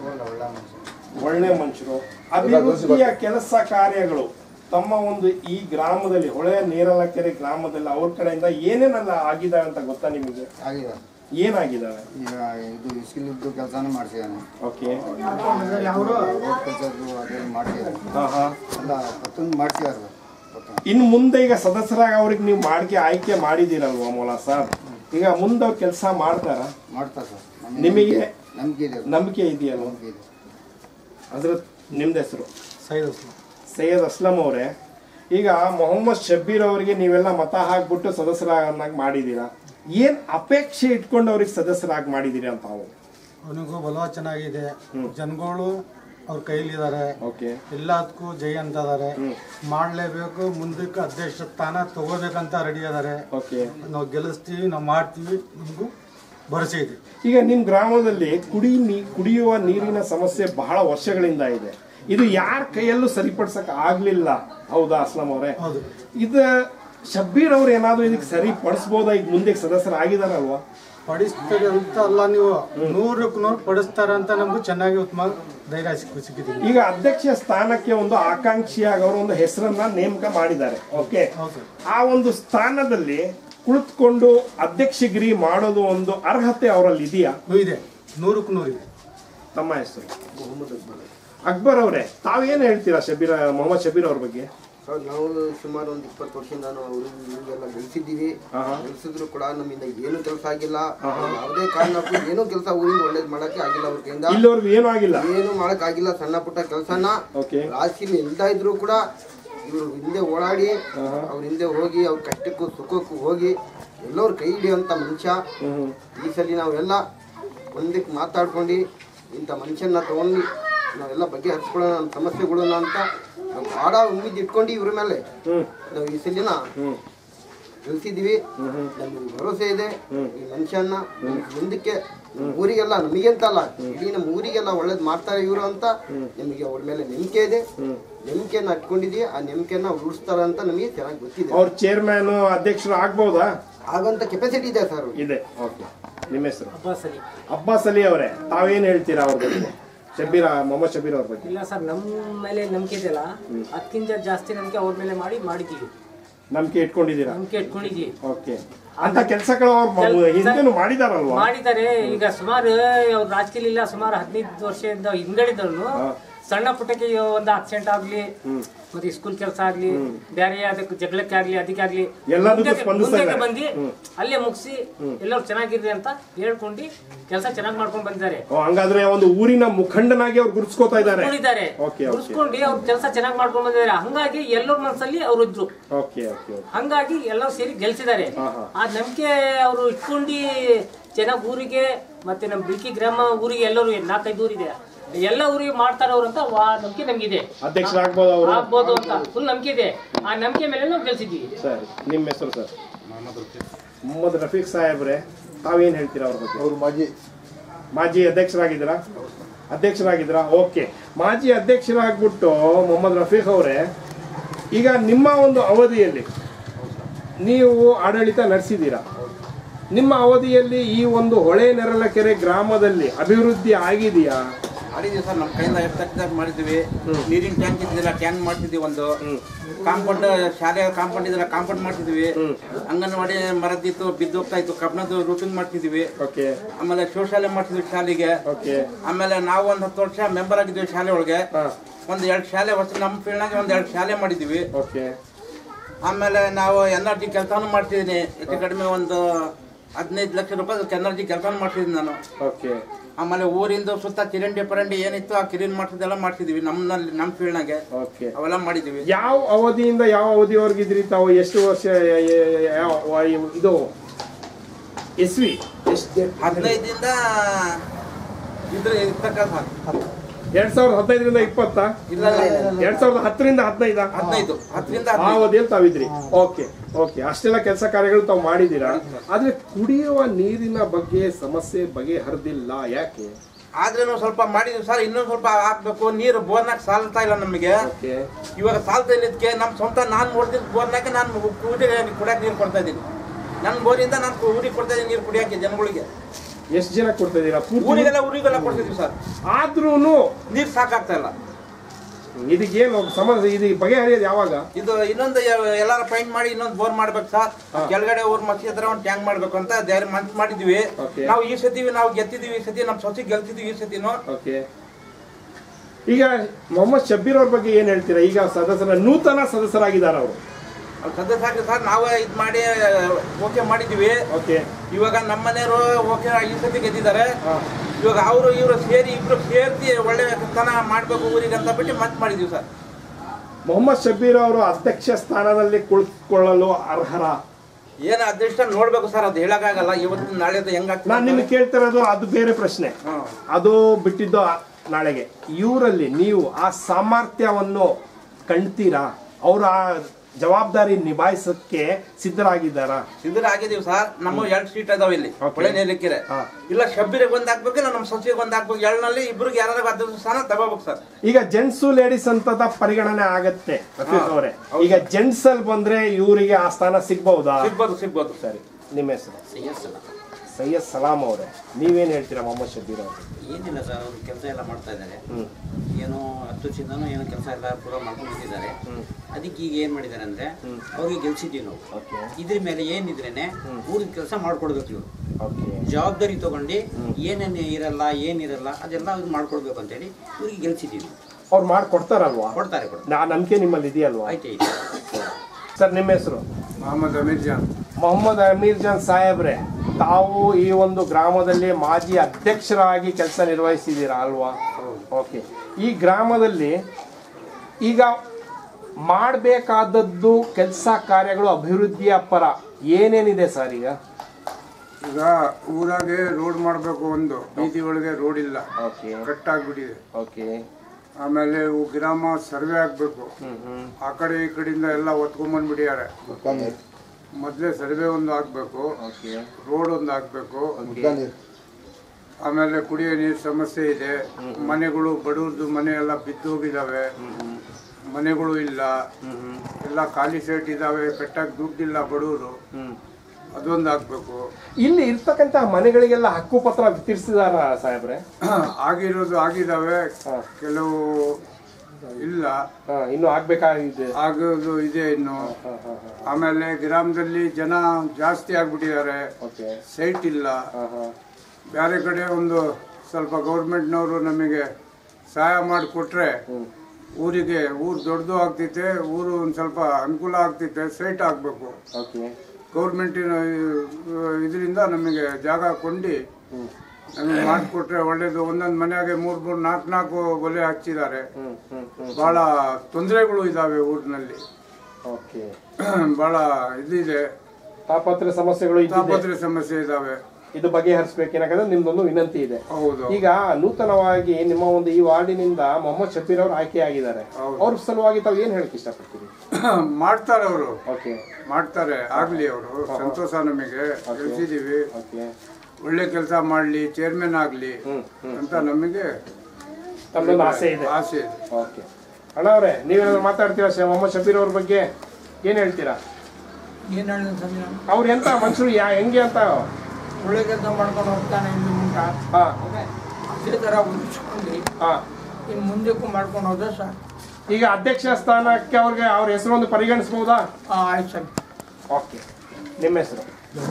ಒಳ್ಳೆ ಮನುಷ್ಯರು ಅಭಿವೃದ್ಧಿಯ ಕೆಲಸ ಕಾರ್ಯಗಳು ತಮ್ಮ ಒಂದು ಈ ಗ್ರಾಮದಲ್ಲಿ ಹೊಳೆ ನೇರಲಕೆರೆ ಗ್ರಾಮದಲ್ಲಿ ಅವ್ರ ಕಡೆಯಿಂದ ಏನೇನೆಲ್ಲ ಆಗಿದಾವೆ ಅಂತ ಗೊತ್ತಾ ನಿಮಗೆ ಆಗಿದೆ ಏನಾಗಿದಾವೆ ಈಗ ಇದು ಇಸ್ಕಿಲಿದ್ದು ಕೆಲಸನೂ ಮಾಡಿಸಿದ್ದಾನೆ ಓಕೆ ರೋಡ್ ಕೆಲಸದ್ದು ಅದೆಲ್ಲ ಮಾಡಿಸಿದ್ದಾರೆ ಹಾ ಹಾ ಎಲ್ಲ ಪ್ರತಿಯೊಂದು ಮಾಡಿಸಿದ್ದಾರೆ ಪ್ರತಿಯೊಂದು ಇನ್ನು ಮುಂದೆ ಈಗ ಸದಸ್ಯರಾಗಿ ಅವ್ರಿಗೆ ನೀವು ಮಾಡಿಕೆ ಆಯ್ಕೆ ಮಾಡಿದಿರಲ್ವಾ ಮೌಲಾ ಸಾಬ್ ಈಗ ಮುಂದೆ ಅವ್ರು ಕೆಲಸ ಮಾಡ್ತಾರ ಮಾಡ್ತಾರೆ ಸರ್ ನಿಮಗೆ ನಂಬಿಕೆ ಇದೆ ನಂಬಿಕೆ ಇದೆಯಲ್ವ ನಂಬಿಕೆ ಇದೆ ಅದ್ರ ನಿಮ್ದು ಹೆಸರು ಸೈಯದ್ ಅಸ್ಲಂ ಅವರೇ ಈಗ ಮೊಹಮ್ಮದ್ ಶಬ್ಬೀರ್ ಅವರಿಗೆ ನೀವೆಲ್ಲ ಮತ ಹಾಕ್ಬಿಟ್ಟು ಸದಸ್ಯರಾಗಿ ಮಾಡಿದ್ದೀರಾ ಏನ್ ಅಪೇಕ್ಷೆ ಇಟ್ಕೊಂಡು ಅವ್ರಿಗೆ ಸದಸ್ಯರಾಗಿ ಮಾಡಿದ್ದೀರಿ ಅಂತ ತಾವು ಅವನಿಗೂ ಬಲವ ಚೆನ್ನಾಗಿದೆ ಜನಗಳು ಅವ್ರ ಕೈಲಿದ್ದಾರೆ ಓಕೆ ಎಲ್ಲದಕ್ಕೂ ಜೈ ಅಂತಿದ್ದಾರೆ ಮಾಡಲೇಬೇಕು ಮುಂದಕ್ಕೆ ಅಧ್ಯಕ್ಷ ಸ್ಥಾನ ತಗೋಬೇಕಂತ ರೆಡಿ ಅದಾರೆ ಓಕೆ ನಾವು ಗೆಲ್ಲಿಸ್ತೀವಿ ನಾವು ಮಾಡ್ತೀವಿ ನಮಗೂ ಭರವಸೆ ಇದೆ ಈಗ ನಿಮ್ಮ ಗ್ರಾಮದಲ್ಲಿ ಕುಡಿ ನೀ ಕುಡಿಯುವ ನೀರಿನ ಸಮಸ್ಯೆ ಬಹಳ ವರ್ಷಗಳಿಂದ ಇದೆ ಇದು ಯಾರ ಕೈಯಲ್ಲೂ ಸರಿಪಡಿಸಕ್ ಆಗ್ಲಿಲ್ಲ ಹೌದಾ ಅಸ್ಲಂ ಅವರೇ ಹೌದು ಇದ ಶಬ್ಬೀರ್ ಅವ್ರು ಏನಾದ್ರು ಇದಕ್ಕೆ ಸರಿಪಡಿಸ್ಬೋದಾ ಈಗ ಮುಂದೆ ಸದಸ್ಯರಾಗಿದಾರಲ್ವಾ ಪಡಿಸ್ತಾರೆ ಅಂತ ಅಲ್ಲ ನೀವು ನೂರಕ್ಕೆ ನೂರು ಪಡಿಸ್ತಾರೆ ಅಂತ ನಮಗೂ ಚೆನ್ನಾಗಿ ಉತ್ತಮ ಧೈರ್ಯ ಸಿಕ್ ಸಿಕ್ಕಿದ್ದೀವಿ ಈಗ ಅಧ್ಯಕ್ಷ ಸ್ಥಾನಕ್ಕೆ ಒಂದು ಆಕಾಂಕ್ಷಿಯಾಗಿ ಅವರು ಒಂದು ಹೆಸರನ್ನ ನೇಮಕ ಮಾಡಿದ್ದಾರೆ ಓಕೆ ಹೌದು ಆ ಒಂದು ಸ್ಥಾನದಲ್ಲಿ ಕುಳಿತುಕೊಂಡು ಅಧ್ಯಕ್ಷಗಿರಿ ಮಾಡೋದು ಒಂದು ಅರ್ಹತೆ ಅವರಲ್ಲಿ ಇದೆಯಾ ಇದೆ ನೂರಕ್ಕೆ ನೂರು ಇದೆ ತಮ್ಮ ಹೆಸರು ಅಕ್ಬರ್ ಅವರೇ ತಾವೇನು ಹೇಳ್ತೀರಾ ಶಬೀರ್ ಮೊಹಮ್ಮದ್ ಶಬೀರ್ ಅವ್ರ ಬಗ್ಗೆ ಹೌದು ನಾವು ಸುಮಾರು ಒಂದು ಇಪ್ಪತ್ತು ವರ್ಷದಿಂದ ನಾವು ಅವರು ಇವರಿಗೆಲ್ಲ ಗಳಿಸಿದ್ದೀವಿ ಆಹಾ. ಗಳಿಸಿದ್ರು ಕೂಡ ನಮ್ಮಿಂದ ಏನು ಕೆಲಸ ಆಗಿಲ್ಲ ಯಾವುದೇ ಕಾರಣಕ್ಕೂ ಏನೂ ಕೆಲಸ ಊರಿಂದ ಒಳ್ಳೇದು ಮಾಡಕ್ಕೆ ಆಗಿಲ್ಲ ಅವ್ರ ಕೈಯಿಂದ ಇಲ್ಲಿವರೆಗೂ ಏನೂ ಆಗಿಲ್ಲ ಏನು ಮಾಡಕ್ ಆಗಿಲ್ಲ ಸಣ್ಣ ಪುಟ್ಟ ಕೆಲಸನ ಓಕೆ ರಾಶಿಲಿ ಇಲ್ತಾ ಇದ್ರು ಕೂಡ ಇವರು ಹಿಂದೆ ಓಡಾಡಿ ಅವ್ರ ಹಿಂದೆ ಹೋಗಿ ಅವ್ರ ಕಷ್ಟಕ್ಕೂ ಸುಖಕ್ಕೂ ಹೋಗಿ ಎಲ್ಲರೂ ಕೈ ಹಿಡಿಯುವಂತ ಮನುಷ್ಯ ಹ್ಮ್ ಈ ಸಲ ನಾವೆಲ್ಲ ಒಂದಕ್ಕೆ ಮಾತಾಡ್ಕೊಂಡು ಇಂಥ ಮನುಷ್ಯನ ತಗೊಂಡು ನಾವೆಲ್ಲ ಬಗೆಹರಿಸ್ಕೊಳ್ಳೋಣ ನಮ್ಮ ಸಮಸ್ಯೆಗಳನ್ನ ಅಂತ ನಾವು ಭಾಳ ಉಮ್ಮಿದ್ ಇಟ್ಕೊಂಡು ಇವ್ರ ಮೇಲೆ ಹ್ಮ್ ನಾವು ಈ ಸಲಿನ ಹ್ಮ್ ಗೆಲ್ಸಿದೀವಿ ನಮ್ಗೆ ಭರವಸೆ ಇದೆ ಈ ಮನುಷ್ಯನ ಮುಂದಕ್ಕೆ ನಮ್ಮ ಊರಿಗೆಲ್ಲ ನಮಗೆ ಅಂತ ಅಲ್ಲ ಇಡೀ ನಮ್ಮ ಊರಿಗೆಲ್ಲ ಒಳ್ಳೇದ್ ಮಾಡ್ತಾರೆ ಇವರು ಅಂತ ನಮಗೆ ಅವ್ರ ಮೇಲೆ ನಂಬಿಕೆ ಇದೆ ನಂಬಿಕೆನ ಇಟ್ಕೊಂಡಿದೀವಿ ಆ ನಂಬಿಕೆನ ಅವ್ರು ಉಳಿಸ್ತಾರೆ ಅಂತ ನಮಗೆ ಚೆನ್ನಾಗಿ ಗೊತ್ತಿದೆ ಅವ್ರ ಚೇರ್ಮನ್ ಅಧ್ಯಕ್ಷರು ಆಗ್ಬೋದಾ ಹಾಗಂತ ಕೆಪಾಸಿಟಿ ಇದೆ ಸರ್ ಇದೆ ಓಕೆ ನಿಮ್ಮ ಹೆಸರು ಅಬ್ಬಾಸ್ ಅಲಿ ಅಬ್ಬಾಸ್ ಅಲಿ ಅವರೇ ತಾವೇನು ಹೇಳ್ತೀರಾ ಅವ್ರ ಬಗ್ಗೆ ಶಬೀರ್ ಮೊಹಮ್ಮದ್ ಶಬೀರ್ ಅವ್ರ ಬಗ್ಗೆ ಇಲ್ಲ ಸರ್ ನಮ್ಮ ಮೇಲೆ ನಂಬಿಕೆ ಇದೆಯಲ್ಲ ಅದಕ್ಕಿಂತ ಜಾಸ್ತಿ ನಂಬಿಕೆ ಅವ್ರ ಮೇಲೆ ಮಾಡಿ ಮಾಡಿದ್ದೀವಿ ನಂಬಿಕೆ ಇಟ್ಕೊಂಡಿದ್ದೀರಾ ನಂಬಿಕೆ ಇಟ್ಕೊಂಡಿದ್ದೀವಿ ಓಕೆ ಅಂತ ಕೆಲಸಗಳು ಅವ್ರು ಹಿಂದೆನೂ ಮಾಡಿದಾರಲ್ವಾ ಮಾಡಿದ್ದಾರೆ ಈಗ ಸುಮಾರು ಅವ್ರು ರಾಜಕೀಯ ಇಲ್ಲ ಸುಮಾರು ಹದಿನೈದು ವರ್ಷದಿಂದ ಹಿಂಗಡಿದ್ರು ಸಣ್ಣ ಪುಟ್ಟಕ್ಕೆ ಒಂದು ಆಕ್ಸಿಡೆಂಟ್ ಆಗ್ಲಿ ಮತ್ತೆ ಸ್ಕೂಲ್ ಕೆಲಸ ಆಗ್ಲಿ ಬೇರೆ ಅದಕ್ಕೆ ಜಗಳಕ್ಕೆ ಆಗ್ಲಿ ಅದಕ್ಕೆ ಆಗ್ಲಿ ಎಲ್ಲದಕ್ಕೂ ಮುಂದಕ್ಕೆ- ಸ್ಪಂದಿಸ್ತಾ ಮುಂದಕ್ಕೆ ಇದ್ದಾರೆ. ಬಂದು ಅಲ್ಲೇ ಮುಗಿಸಿ ಎಲ್ಲರೂ ಚೆನ್ನಾಗಿರ್ರಿ ಅಂತ ಹೇಳ್ಕೊಂಡು ಕೆಲಸ ಚೆನ್ನಾಗಿ ಮಾಡ್ಕೊಂಡು ಬಂದಿದ್ದಾರೆ ಓ, ಹಂಗಾದ್ರೆ ಒಂದು ಊರಿನ ಮುಖಂಡನಾಗಿ ಅವ್ರು ಗುರುತಿಸ್ಕೋತಾ ಇದ್ದಾರೆ ಉಳಿದ್ದಾರೆ ಓಕೆ ಓಕೆ ಉಳಿಸ್ಕೊಂಡು ಅವ್ರ ಕೆಲಸ ಚೆನ್ನಾಗಿ ಮಾಡ್ಕೊಂಡು ಬಂದಿದ್ದಾರೆ ಹಂಗಾಗಿ ಎಲ್ಲರ ಮನಸ್ಸಲ್ಲಿ ಅವ್ರು ಇದ್ರು ಓಕೆ ಓಕೆ ಓಕೆ ಹಂಗಾಗಿ ಎಲ್ಲರೂ ಸೇರಿ ಗೆಲ್ಸಿದ್ದಾರೆ ಹಾ, ಹಾ. ಆ ನಂಬಿಕೆ ಅವರು ಇಟ್ಕೊಂಡು ಚೆನ್ನಾಗಿ ಊರಿಗೆ ಮತ್ತೆ ನಮ್ಮ ಬಿಲ್ಕಿ ಗ್ರಾಮ ಊರಿಗೆ ಎಲ್ಲರೂ ನಾಲ್ಕೈದು ಊರಿದೆ ಎಲ್ಲ ಊರಿಗೆ ಮಾಡ್ತಾರೆ ಅವ್ರು ಅಂತ ಆ ನಂಬಿಕೆ ನಮ್ಗಿದೆ ಅಧ್ಯಕ್ಷರಾಗ್ಬೋದು ಅವರು ಆಗ್ಬೋದು ಅಂತ ಫುಲ್ ನಂಬಿಕೆ ಇದೆ ಆ ನಂಬಿಕೆ ಮೇಲೆ ನಾವು ಗೆಲ್ಸಿದ್ದೀವಿ ಸರಿ ನಿಮ್ಮ ಹೆಸರು ಸರ್ ಮೊಹಮ್ಮದ್ ರಫೀಕ್ ಸಾಹೇಬ್ರೆ ತಾವೇನು ಹೇಳ್ತೀರಾ ಅವ್ರ ಬಗ್ಗೆ ಅವ್ರು ಮಾಜಿ ಮಾಜಿ ಅಧ್ಯಕ್ಷರಾಗಿದ್ದೀರಾ ಅಧ್ಯಕ್ಷರಾಗಿದ್ದೀರಾ ಓಕೆ ಮಾಜಿ ಅಧ್ಯಕ್ಷರಾಗ್ಬಿಟ್ಟು ಮೊಹಮ್ಮದ್ ರಫೀಕ್ ಅವರೇ ಈಗ ನಿಮ್ಮ ಒಂದು ಅವಧಿಯಲ್ಲಿ ನೀವು ಆಡಳಿತ ನಡೆಸಿದ್ದೀರಾ ನಿಮ್ಮ ಅವಧಿಯಲ್ಲಿ ಈ ಒಂದು ಹೊಳೆ ನೆರಳಕೆರೆ ಗ್ರಾಮದಲ್ಲಿ ಅಭಿವೃದ್ಧಿ ಆಗಿದೆಯಾ ಮಾಡಿದೀವಿ ಸರ್ ನಮ್ಮ ಕೈಯಿಂದ ಎಷ್ಟಕ್ಕಾಗಿ ಮಾಡಿದ್ವಿ ನೀರಿನ ಟ್ಯಾಂಕ್ ಇದ್ದಿಲ್ಲ ಟ್ಯಾಂಕ್ ಮಾಡ್ತಿದ್ವಿ ಒಂದು ಕಾಂಪೌಂಡ್ ಶಾಲೆ ಕಾಂಪೌಂಡ್ ಇದ್ರೆ ಕಾಂಪೌಂಡ್ ಮಾಡ್ತಿದ್ವಿ ಅಂಗನವಾಡಿ ಮರದಿತ್ತು ಬಿದ್ದು ಹೋಗ್ತಾ ಇತ್ತು ಕಬ್ಬಣದ್ದು ರೂಟಿಂಗ್ ಮಾಡ್ತಿದ್ವಿ ಓಕೆ ಆಮೇಲೆ ಶೌಚಾಲಯ ಮಾಡ್ತಿದ್ವಿ ಶಾಲೆಗೆ ಓಕೆ ಆಮೇಲೆ ನಾವು ಒಂದು ಹತ್ತು ವರ್ಷ ಮೆಂಬರ್ ಆಗಿದ್ವಿ ಶಾಲೆ ಒಳಗೆ ಹಾ ಒಂದು ಎರಡು ಶಾಲೆ ಹೊಸ ನಮ್ಮ ಫೀಲ್ಡ್ನಾಗೆ ಒಂದು ಎರಡು ಶಾಲೆ ಮಾಡಿದ್ವಿ ಓಕೆ ಆಮೇಲೆ ನಾವು ಎನ್ ಆರ್ ಜಿ ಕೆಲಸನೂ ಮಾಡ್ತಿದ್ದೀನಿ ಹೆಚ್ಚು ಕಡಿಮೆ ಒಂದು ಹದಿನೈದು ಲಕ್ಷ ರೂಪಾಯಿ ಎನ್ ಆರ್ ಜಿ ಕೆಲಸ ಮಾಡ್ತಿದ್ದೀನಿ ನಾನು ಓಕೆ ಆಮೇಲೆ ಊರಿಂದ ಸುತ್ತ ಕಿರಂಡಿ ಪರಂಡಿ ಏನಿತ್ತು ಆ ಕಿರಿನ್ ಮಾಡ್ತಿದ್ದೆಲ್ಲ ಮಾಡ್ತಿದ್ವಿ ನಮ್ಮಲ್ಲಿ ನಮ್ಮ ಫೀಲ್ಡ್ನಾಗೆ ಓಕೆ ಅವೆಲ್ಲ ಮಾಡಿದ್ವಿ ಯಾವ ಅವಧಿಯಿಂದ ಯಾವ ಅವಧಿವರೆಗೆ ಇದ್ರಿ ತಾವು ಎಷ್ಟು ವರ್ಷ ಯ- ಯ- ಯಾವ- ವ- ಇದು ಎಸ್ವಿ ಎಷ್ಟು ಹದಿನೈದಿಂದ ಇದ್ರ ಇರ್ತಕ್ಕ ಎರಡ್ ಸಾವಿರದ ಹದಿನೈದರಿಂದ ಇಪ್ಪತ್ತಾ ಇಲ್ಲ ಇಲ್ಲ, ಎರಡ್ ಸಾವಿರದ ಹತ್ತರಿಂದ ಹದಿನೈದ ಹದಿನೈದು ಹತ್ತರಿಂದ ಆ ಹದಿನೈದು ಅವಧಿಯಲ್ಲಿ ತಾವಿದ್ರಿ ಓಕೆ ಓಕೆ ಅಷ್ಟೆಲ್ಲ ಕೆಲಸ ಕಾರ್ಯಗಳು ತಾವು ಮಾಡಿದ್ದೀರಾ ಆದ್ರೆ ಕುಡಿಯುವ ನೀರಿನ ಬಗ್ಗೆ ಸಮಸ್ಯೆ ಬಗೆಹರಿದಿಲ್ಲ ಯಾಕೆ ಆದ್ರೂ ಸ್ವಲ್ಪ ಮಾಡಿದ್ವಿ ಸರ್ ಇನ್ನೊಂದು ಸ್ವಲ್ಪ ಹಾಕ್ಬೇಕು ನೀರು ಬೋರ್ನಾಗ ಸಾಲ್ತಾ ಇಲ್ಲ ನಮಗೆ ಓಕೆ ಇವಾಗ ಸಾಲ್ತಾ ಇಲ್ಲದಕ್ಕೆ ನಮ್ಮ ಸ್ವಂತ ನಾನು ನೋಡ್ತಿದ್ದ ಬೋರ್ನಾಗೆ ನಾನು ಊರಿಗೆ ಕುಡಿಯಕ್ಕೆ ನೀರು ಕೊಡ್ತಾ ಇದ್ದೀನಿ ನನ್ನ ಬೋರಿಂದ ನಾನು ಊರಿಗೆ ಕೊಡ್ತಾ ಇದ್ದೀನಿ ನೀರು ಕುಡಿಯಕ್ಕೆ ಜನಗಳಿಗೆ ಎಷ್ಟು ಜನ ಕೊಡ್ತಾ ಇದ್ದೀರಾ ಪೂರ್ತಿ ಊರಿಗೆಲ್ಲ ಊರಿಗೆಲ್ಲ ಕೊಡ್ತಿದ್ವಿ ಸರ್ ಆದ್ರೂನು ನೀರು ಸಾಕಾಗ್ತಾ ಇಲ್ಲ ಇದಕ್ಕೇನು ಸಮಸ್ಯೆ ಇದು ಬಗೆಹರಿಯೋದು ಯಾವಾಗ ಇದು ಇನ್ನೊಂದು ಯ- ಎಲ್ಲಾರ ಪೈಂಟ್ ಮಾಡಿ ಇನ್ನೊಂದು ಬೋರ್ ಮಾಡ್ಬೇಕು ಸರ್ ಕೆಳಗಡೆ ಊರ್ ಮಸಿ ಹತ್ರ ಒಂದು ಟ್ಯಾಂಕ್ ಮಾಡ್ಬೇಕು ಅಂತ ಧೈರ್ಯ ಮನ್ಸ್ ಮಾಡಿದ್ವಿ Okay. ನಾವು ಈ ಸತಿ ನಾವು ಗೆದ್ದಿದ್ವಿ ಈ ಸತಿ ನಮ್ಮ ಸೊಸಿ ಗೆಲ್ತಿದ್ವಿ ಈ ಸತಿನು ಓಕೆ ಈಗ ಮೊಹಮ್ಮದ್ ಶಬ್ಬೀರ್ ಅವ್ರ ಬಗ್ಗೆ ಏನ್ ಹೇಳ್ತೀರಾ ಈಗ ಸದಸ್ಯರ ನೂತನ ಸದಸ್ಯರಾಗಿದ್ದಾರೆ ಅವರು ಅವ್ರ್ ಸದಸ್ಯ ಆಗಿ ಸರ್ ನಾವೇ ಇದು ಮಾಡಿ ಓಕೆ ಮಾಡಿದ್ವಿ ಓಕೆ ಇವಾಗ ನಮ್ಮ ಮನೆಯವರು ಓಕೆ ಈ ಸತಿ ಗೆದ್ದಿದ್ದಾರೆ ಇವಾಗ ಅವರು ಇವರು ಸೇರಿ ಇಬ್ರು ಸೇರ್ತಿ ಒಳ್ಳೆ ತನ ಮಾಡ್ಬೇಕು ಊರಿಗೆ ಅಂತ ಬಿಟ್ಟು ಮತ್ ಮಾಡಿದ್ವಿ ಸರ್ ಮೊಹಮ್ಮದ್ ಶಬ್ಬೀರ್ ಅವರು ಅಧ್ಯಕ್ಷ ಸ್ಥಾನದಲ್ಲಿ ಕುಳಿತುಕೊಳ್ಳಲು ಅರ್ಹರ ಏನು ಅದೃಷ್ಟ ನೋಡ್ಬೇಕು ಸರ್ ಅದು ಹೇಳಕ್ಕಾಗಲ್ಲ ಇವತ್ತು ನಾಳೆದು ಹೆಂಗಾಗ್ತದೆ ನಾನು ನಿಮ್ಗೆ ಕೇಳ್ತಿರೋದು ಅದು ಬೇರೆ ಪ್ರಶ್ನೆ ಹ್ಮ್. ಅದು ಬಿಟ್ಟಿದ್ದು ಆ- ನಾಳೆಗೆ ಇವರಲ್ಲಿ ನೀವು ಆ ಸಾಮರ್ಥ್ಯವನ್ನು ಕಣ್ತೀರಾ ಅವರು ಆ ಜವಾಬ್ದಾರಿ ನಿಭಾಯಿಸಕ್ಕೆ ಸಿದ್ಧರಾಗಿದ್ದಾರಾ ಸಿದ್ಧರಾಗಿದ್ದೀವಿ ಸರ್ ನಮ್ಮ ಎರಡು ಸೀಟ್ ಅದಾವ ಇಲ್ಲಿ Okay. ಹೊಳೆ ನೇಲಿಕೆರೆ ಹಾ. ಇಲ್ಲ ಶಬ್ಬಿರಿಗೆ ಒಂದ್ ಹಾಕ್ಬೇಕು ಇಲ್ಲ ನಮ್ಮ ಸಚಿವರಿಗೆ ಒಂದ್ ಹಾಕ್ಬೇಕು ಎರಡನಲ್ಲಿ ಇಬ್ರಿಗೆ ಯಾರು ಅಧ್ಯಕ್ಷ ಸ್ಥಾನ ತಗೋಬೇಕು ಸರ್ ಈಗ ಜೆಂಟ್ಸು ಲೇಡೀಸ್ ಅಂತ ಪರಿಗಣನೆ ಆಗತ್ತೆ ರಫೀಕ್ ಅವರೇ ಈಗ ಜೆಂಟ್ಸ್ ಅಲ್ಲಿ ಬಂದ್ರೆ ಇವರಿಗೆ ಆ ಸ್ಥಾನ ಸಿಗ್ಬಹುದಾ ಸಿಗ್ಬೋದು ಸಿಗ್ಬೋದು ಸರಿ ನಿಮ್ಮ ಹೆಸರು ಸೈಯದ್ ಸಲಾಂ ಅವರೇ ನೀವೇನ್ ಹೇಳ್ತೀರಾ ಮೊಹಮ್ಮದ್ ಶಬೀರ್ ಅವರು ಏನಿಲ್ಲ ಸರ್ ಅವ್ರು ಕೆಲಸ ಎಲ್ಲ ಮಾಡ್ತಾ ಇದ್ದಾರೆ ಏನೋ ಹತ್ತು ವರ್ಷದಿಂದನೂ ಏನೋ ಕೆಲಸ ಎಲ್ಲ ಪೂರ ಮಾಡ್ಕೊಂಡು ಬಂದಿದ್ದಾರೆ ಅದಕ್ಕೆ ಈಗ ಏನ್ ಮಾಡಿದ್ದಾರೆ ಅಂದ್ರೆ ಅವ್ರಿಗೆ ಗೆಲ್ಸಿದ್ದೀವಿ ನಾವು ಓಕೆ ಇದ್ರ ಮೇಲೆ ಏನಿದ್ರೇನೆ ಊರಿನ ಕೆಲಸ ಮಾಡ್ಕೊಡ್ಬೇಕು ಇವ್ರು ಓಕೆ ಜವಾಬ್ದಾರಿ ತಗೊಂಡು ಏನೇನು ಇರಲ್ಲ ಏನಿರಲ್ಲ ಅದೆಲ್ಲ ಅವ್ರು ಮಾಡ್ಕೊಡ್ಬೇಕು ಅಂತೇಳಿ ಇವ್ರಿಗೆ ಗೆಲ್ಸಿದ್ದೀವಿ ನಾವು. ಅವ್ರು ಮಾಡ್ಕೊಡ್ತಾರಲ್ವಾ ಕೊಡ್ತಾರೆ ಕೊಡ್ತಾರೆ ನಾ ನಂಬಿಕೆ ನಿಮ್ಮಲ್ಲಿ ಇದೆಯಲ್ವಾ ಆಯ್ತು ಆಯ್ತು ಸರ್ ನಿಮ್ಮ ಹೆಸರು ಮೊಹಮ್ಮದ್ ಅಮೀರ್ ಜಾನ್ ಮೊಹಮ್ಮದ್ ಅಮೀರ್ ಜಾನ್ ಸಾಹೇಬ್ರೆ ತಾವು ಈ ಒಂದು ಗ್ರಾಮದಲ್ಲಿ ಮಾಜಿ ಅಧ್ಯಕ್ಷರಾಗಿ ಕೆಲಸ ನಿರ್ವಹಿಸಿದ್ದೀರಾ ಅಲ್ವಾ ಓಕೆ ಈ ಗ್ರಾಮದಲ್ಲಿ ಈಗ ಮಾಡಬೇಕಾದದ್ದು ಕೆಲಸ ಕಾರ್ಯಗಳು ಅಭಿವೃದ್ಧಿಯ ಪರ ಏನೇನಿದೆ ಸರ್ ಈಗ ಈಗ ಊರಾಗೆ ರೋಡ್ ಮಾಡಬೇಕು ಒಂದು ಬೀದಿ ಒಳಗೆ ರೋಡ್ ಇಲ್ಲ ಓಕೆ ಕಟ್ ಆಗ್ಬಿಟ್ಟಿದೆ ಓಕೆ ಆಮೇಲೆ ಇವು ಗ್ರಾಮ ಸರ್ವೆ ಆಗ್ಬೇಕು ಆ ಕಡೆ ಈ ಕಡೆಯಿಂದ ಎಲ್ಲ ಒತ್ಕೊಂಡ್ಬಂದ್ಬಿಟ್ಟಿದ್ದಾರೆ ಮೊದಲೇ ಸರ್ವೆ ಒಂದು ಆಗ್ಬೇಕು ಓಕೆ ರೋಡ್ ಒಂದು ಆಗ್ಬೇಕು ಆಮೇಲೆ ಕುಡಿಯೋ ನೀರು ಸಮಸ್ಯೆ ಇದೆ ಮನೆಗಳು ಬಡವ್ರದ್ದು ಮನೆ ಎಲ್ಲ ಬಿದ್ದೋಗಿದಾವೆ ಮನೆಗಳು ಇಲ್ಲ ಎಲ್ಲ ಖಾಲಿ ಸೈಟ್ ಇದಾವೆ ಕಟ್ಟಾಗಿ ದುಡ್ಡಿಲ್ಲ ಬಡವರು ಅದೊಂದು ಆಗ್ಬೇಕು ಇಲ್ಲಿ ಇರ್ತಕ್ಕಂಥ ಮನೆಗಳಿಗೆಲ್ಲ ಹಕ್ಕುಪತ್ರ ವಿತರಿಸಿದಾರ ಸಾಹೇಬ್ರೆ ಆಗಿರೋದು ಆಗಿದಾವೆ ಕೆಲವು ಇಲ್ಲ ಹಾ, ಇನ್ನು ಆಗ್ಬೇಕಾಗಿದೆ ಆಗೋದು ಇದೆ ಇನ್ನು ಆಮೇಲೆ ಗ್ರಾಮದಲ್ಲಿ ಜನ ಜಾಸ್ತಿ ಆಗ್ಬಿಟ್ಟಿದ್ದಾರೆ ಓಕೆ ಸೈಟ್ ಇಲ್ಲ ಹಾ ಹಾ ಬೇರೆ ಕಡೆ ಒಂದು ಸ್ವಲ್ಪ ಗೌರ್ಮೆಂಟ್ನವರು ನಮಗೆ ಸಹಾಯ ಮಾಡಿಕೊಟ್ರೆ ಊರಿಗೆ ಊರು ದೊಡ್ಡದು ಆಗ್ತೈತೆ ಊರು ಒಂದು ಸ್ವಲ್ಪ ಅನುಕೂಲ ಆಗ್ತೈತೆ ಸೈಟ್ ಆಗಬೇಕು ಓಕೆ ಗೌರ್ಮೆಂಟಿನ ಇದರಿಂದ ನಮಗೆ ಜಾಗ ಕೊಂಡು ನಮಗೆ ಮಾಡಿಕೊಟ್ರೆ ಒಳ್ಳೇದು ಒಂದೊಂದು ಮನೆಯಾಗೆ ಮೂರು ಮೂರು ನಾಲ್ಕು ನಾಲ್ಕು ಒಲೆ ಹಚ್ಚಿದ್ದಾರೆ ಹ್ಮ್ ಹ್ಮ್ ಹ್ಮ್ ಬಹಳ ತೊಂದರೆಗಳು ಇದಾವೆ ಊರಿನಲ್ಲಿ ಓಕೆ ಬಹಳ ಇದಿದೆ ತಾಪತ್ರೆ ಸಮಸ್ಯೆಗಳು ಇದ್ದಿದೆ ತಾಪತ್ರೆ ಸಮಸ್ಯೆ ಇದಾವೆ ಇದು ಬಗೆಹರಿಸಬೇಕೇನಾಗಂದ್ರೆ ನಿಮ್ದೊಂದು ವಿನಂತಿ ಇದೆ ಹೌದು ಈಗ ನೂತನವಾಗಿ ನಿಮ್ಮ ಒಂದು ಈ ವಾರ್ಡಿನಿಂದ ಮೊಹಮ್ಮದ್ ಶಫೀರ್ ಅವರು ಆಯ್ಕೆಯಾಗಿದ್ದಾರೆ ಹೌದು. ಅವ್ರ ಸಲುವಾಗಿ ತಾವು ಏನ್ ಹೇಳಕ್ ಇಷ್ಟಪಡ್ತೀರಿ ಮಾಡ್ತಾರೆ ಅವರು ಓಕೆ ಮಾಡ್ತಾರೆ ಆಗ್ಲಿ ಅವರು ಸಂತೋಷ ನಮಗೆ ಗೆಲ್ಸಿದೀವಿ ಓಕೆ ಒಳ್ಳೆ ಕೆಲಸ ಮಾಡ್ಲಿ ಚೇರ್ಮನ್ ಆಗ್ಲಿ ಅಂತ ನಮಗೆ ತಮ್ಮದೊಂದು ಆಸೆ ಇದೆ ಆಸೆ ಇದೆ ಓಕೆ ಅಣ್ಣ ಅವರೇ ನೀವೇನಾದ್ರು ಮಾತಾಡ್ತೀರಾ ಶ- ಮೊಹಮ್ಮದ್ ಶಫೀರ್ ಅವ್ರ ಬಗ್ಗೆ ಏನ್ ಹೇಳ್ತೀರಾ ಏನು ಹೇಳಿದ ಸಮಯ ಅವ್ರು ಎಂತ ಮನುಷ್ಯರು ಯಾ ಹೆಂಗೆ ಅಂತ ಒಳ್ಳೆ ಕೆಲಸ ಮಾಡ್ಕೊಂಡು ಹೋಗ್ತಾನೆ ಇನ್ನು ಮುಂಟ ಹಾ ಅದೇ ಥರ ಉಳಿಸ್ಕೊಂಡು ಹಾ ಇನ್ನು ಮುಂದಕ್ಕೂ ಮಾಡ್ಕೊಂಡು ಹೋದ್ರೆ ಸರ್ ಈಗ ಅಧ್ಯಕ್ಷ ಸ್ಥಾನಕ್ಕೆ ಅವ್ರಿಗೆ ಅವ್ರ ಹೆಸರು ಒಂದು ಪರಿಗಣಿಸಬಹುದಾ ಆಯ್ತು ಸರ್ ಓಕೆ ನಿಮ್ಮ ಹೆಸರು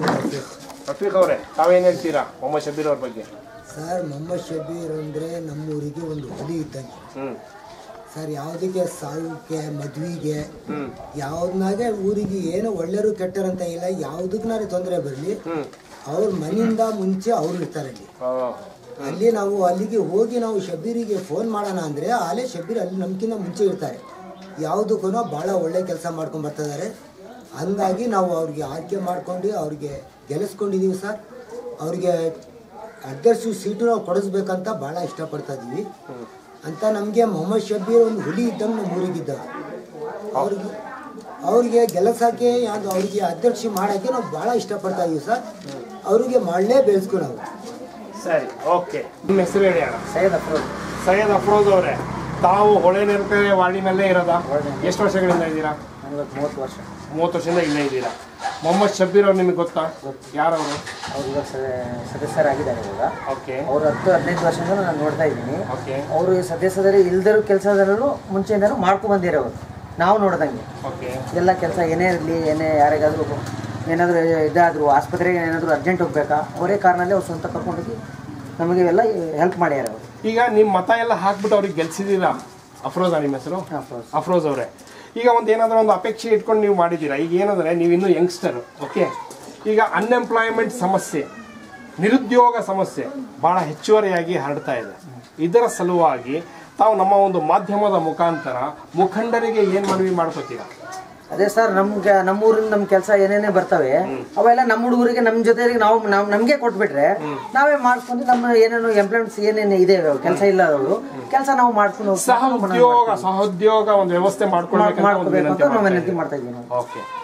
ರಫೀಕ್ ಅವರೇ ತಾವೇನ್ ಹೇಳ್ತೀರಾ ಮೊಹಮ್ಮದ್ ಶಬೀರ್ ಅವ್ರ ಬಗ್ಗೆ ಸರ್ ಮೊಹಮ್ಮದ್ ಶಬೀರ್ ಅಂದರೆ ನಮ್ಮೂರಿಗೆ ಒಂದು ಹುಲಿ ಇದ್ದಂಗೆ ಹ್ಮ್ ಸರ್ ಯಾವುದಕ್ಕೆ ಸಾವುಕ್ಕೆ ಮದುವೆಗೆ ಹ್ಮ್ ಯಾವ್ದನಾಗೆ ಊರಿಗೆ ಏನು ಒಳ್ಳೆಯರು ಕೆಟ್ಟರಂತ ಇಲ್ಲ ಯಾವುದಕ್ಕನಾರೆ ತೊಂದರೆ ಬರಲಿ ಹ್ಮ್ ಅವ್ರ ಮನೆಯಿಂದ ಮುಂಚೆ ಅವ್ರು ಇರ್ತಾರೆ ಅಲ್ಲಿ ಆ, ಅಲ್ಲಿ ನಾವು ಅಲ್ಲಿಗೆ ಹೋಗಿ ನಾವು ಶಬೀರಿಗೆ ಫೋನ್ ಮಾಡೋಣ ಅಂದರೆ ಆಲೇ ಶಬೀರ್ ಅಲ್ಲಿ ನಮ್ಗಿಂತ ಮುಂಚೆ ಇರ್ತಾರೆ ಯಾವುದಕ್ಕೂ ಭಾಳ ಒಳ್ಳೆ ಕೆಲಸ ಮಾಡ್ಕೊಂಡು ಬರ್ತಿದ್ದಾರೆ ಹಂಗಾಗಿ ನಾವು ಅವ್ರಿಗೆ ಆಯ್ಕೆ ಮಾಡ್ಕೊಂಡು ಅವ್ರಿಗೆ ಗೆಲ್ಲಿಸ್ಕೊಂಡಿದ್ದೀವಿ ಸರ್ ಅವ್ರಿಗೆ ಅಧ್ಯಕ್ಷ ಸೀಟು ನಾವು ಕೊಡಿಸ್ಬೇಕಂತ ಭಾಳ ಇಷ್ಟಪಡ್ತಾ ಇದ್ದೀವಿ ಅಂತ ನಮಗೆ ಮೊಹಮ್ಮದ್ ಶಬೀರ್ ಒಂದು ಹುಲಿ ಇದ್ದಂಗೆ ನಮ್ಮ ಊರಿಗಿದ್ದ ಅವ್ರಿಗೆ ಅವ್ರಿಗೆ ಗೆಲ್ಲಿಸೋಕ್ಕೆ ಯಾವ್ದು ಅವ್ರಿಗೆ ಅಧ್ಯಕ್ಷ ಮಾಡೋಕ್ಕೆ ನಾವು ಭಾಳ ಇಷ್ಟಪಡ್ತಾ ಇದೀವಿ ಸರ್ ಅವರಿಗೆ ಮಾಡಲೇ ಬೆಳೆಸ್ಕೊ ನಾವು ಸರಿ ಓಕೆ ನಿಮ್ಮ ಹೆಸರು ಹೇಳಿ ಅಣ್ಣ ಸೈಯದ್ ಅಫ್ರೋಜ್ ಸೈಯದ್ ಅಫ್ರೋಜ್ ಅವರೇ ತಾವು ಹೊಳೆ ನೆರಕರೆ ವಾರ್ಡಿನಲ್ಲೇ ಇರೋದಾ ಎಷ್ಟು ವರ್ಷಗಳಿಂದ ಇದ್ದೀರಾ ನನಗೆ ಮೂವತ್ತು ವರ್ಷ ಮೂವತ್ತು ವರ್ಷದಿಂದ ಇಲ್ಲೇ ಇದ್ದೀರಾ ಮೊಹಮ್ಮದ್ ಶಬೀರ್ ಅವ್ರು ನಿಮಗೆ ಗೊತ್ತಾ ಯಾರವರು ಅವ್ರು ಇವಾಗ ಸ- ಸದಸ್ಯರಾಗಿದ್ದಾರೆ ಇವಾಗ ಓಕೆ ಅವ್ರು ಹತ್ತು ಹದಿನೈದು ವರ್ಷದಿಂದ ನಾನು ನೋಡ್ತಾ ಇದ್ದೀನಿ ಓಕೆ ಅವರು ಸದಸ್ಯರಲ್ಲಿ ಇಲ್ದರು ಕೆಲಸದಲ್ಲೂ ಮುಂಚೆಯಿಂದನೂ ಮಾಡ್ಕೊಂಡು ಬಂದಿರೋರು ನಾವು ನೋಡ್ದಂಗೆ ಓಕೆ ಎಲ್ಲ ಕೆಲಸ ಏನೇ ಇರಲಿ ಏನೇ ಯಾರಿಗಾದರೂ ಏನಾದರೂ ಇದಾದರೂ ಆಸ್ಪತ್ರೆಗೆ ಏನಾದರೂ ಅರ್ಜೆಂಟ್ ಹೋಗ್ಬೇಕಾ ಅವರೇ ಕಾರ್ನಲ್ಲಿ ಅವ್ರು ಸ್ವಂತ ಕರ್ಕೊಂಡೋಗಿ ನಮಗೆ ಎಲ್ಲ ಹೆಲ್ಪ್ ಮಾಡ್ಯಾರ ಅವರು ಈಗ ನಿಮ್ಮ ಮತ ಎಲ್ಲ ಹಾಕ್ಬಿಟ್ಟು ಅವ್ರಿಗೆ ಗೆಲ್ಸಿದ್ದೀರಾ ಅಫ್ರೋಜಾ ನಿಮ್ಮ ಹೆಸರು ಅಫ್ರೋಜ್. ಅಫ್ರೋಜ್ ಅವರೇ ಈಗ ಒಂದು ಏನಾದರೂ ಒಂದು ಅಪೇಕ್ಷೆ ಇಟ್ಕೊಂಡು ನೀವು ಮಾಡಿದ್ದೀರಾ ಈಗ ಏನಂದರೆ ನೀವು ಇನ್ನೂ ಯಂಗ್ಸ್ಟರ್ ಓಕೆ ಈಗ ಅನ್ಎಂಪ್ಲಾಯ್ಮೆಂಟ್ ಸಮಸ್ಯೆ ನಿರುದ್ಯೋಗ ಸಮಸ್ಯೆ ಭಾಳ ಹೆಚ್ಚುವರಿಯಾಗಿ ಹರಡ್ತಾ ಇದೆ ಇದರ ಸಲುವಾಗಿ ತಾವು ನಮ್ಮ ಒಂದು ಮಾಧ್ಯಮದ ಮುಖಾಂತರ ಮುಖಂಡರಿಗೆ ಏನು ಮನವಿ ಮಾಡ್ಕೋತೀರಾ ಅದೇ ಸರ್ ನಮ್ಗೆ ನಮ್ಮ ಊರಿಂದ ನಮ್ಮ ಕೆಲಸ ಏನೇನೇ ಬರ್ತವೆ ಅವೆಲ್ಲ ನಮ್ಮ ಹುಡುಗರಿಗೆ ನಮ್ಮ ಜೊತೆ ನಾವು ನಮ್ ನಮ್ಗೆ ಕೊಟ್ಬಿಟ್ರೆ ನಾವೇ ಮಾಡ್ಕೊಂಡು ನಮ್ಮ ಏನೇನು ಎಂಪ್ಲಾಯ್ಮೆಂಟ್ಸ್ ಏನೇನು ಇದೆ ಕೆಲಸ ಇಲ್ಲ ಅವರು ಕೆಲಸ ನಾವು ಮಾಡ್ಕೊಂಡು ಹೋಗ್ತೀವಿ. ಸಹ ಉದ್ಯೋಗ ಸಹೋದ್ಯೋಗ ಒಂದು ವ್ಯವಸ್ಥೆ ಮಾಡ್ಕೊಳ್ಬೇಕಂತ ಒಂದು ಮಾಡ್ಕೋಬೇಕು ವಿನಂತಿ ಅಂತ ನಾವು ಮಾಡ್ತಾ ವಿನಂತಿ ಇದ್ದೀವಿ. ಮಾಡ್ತಾ ಇದ್ದೀವಿ ನಾವು ಓಕೆ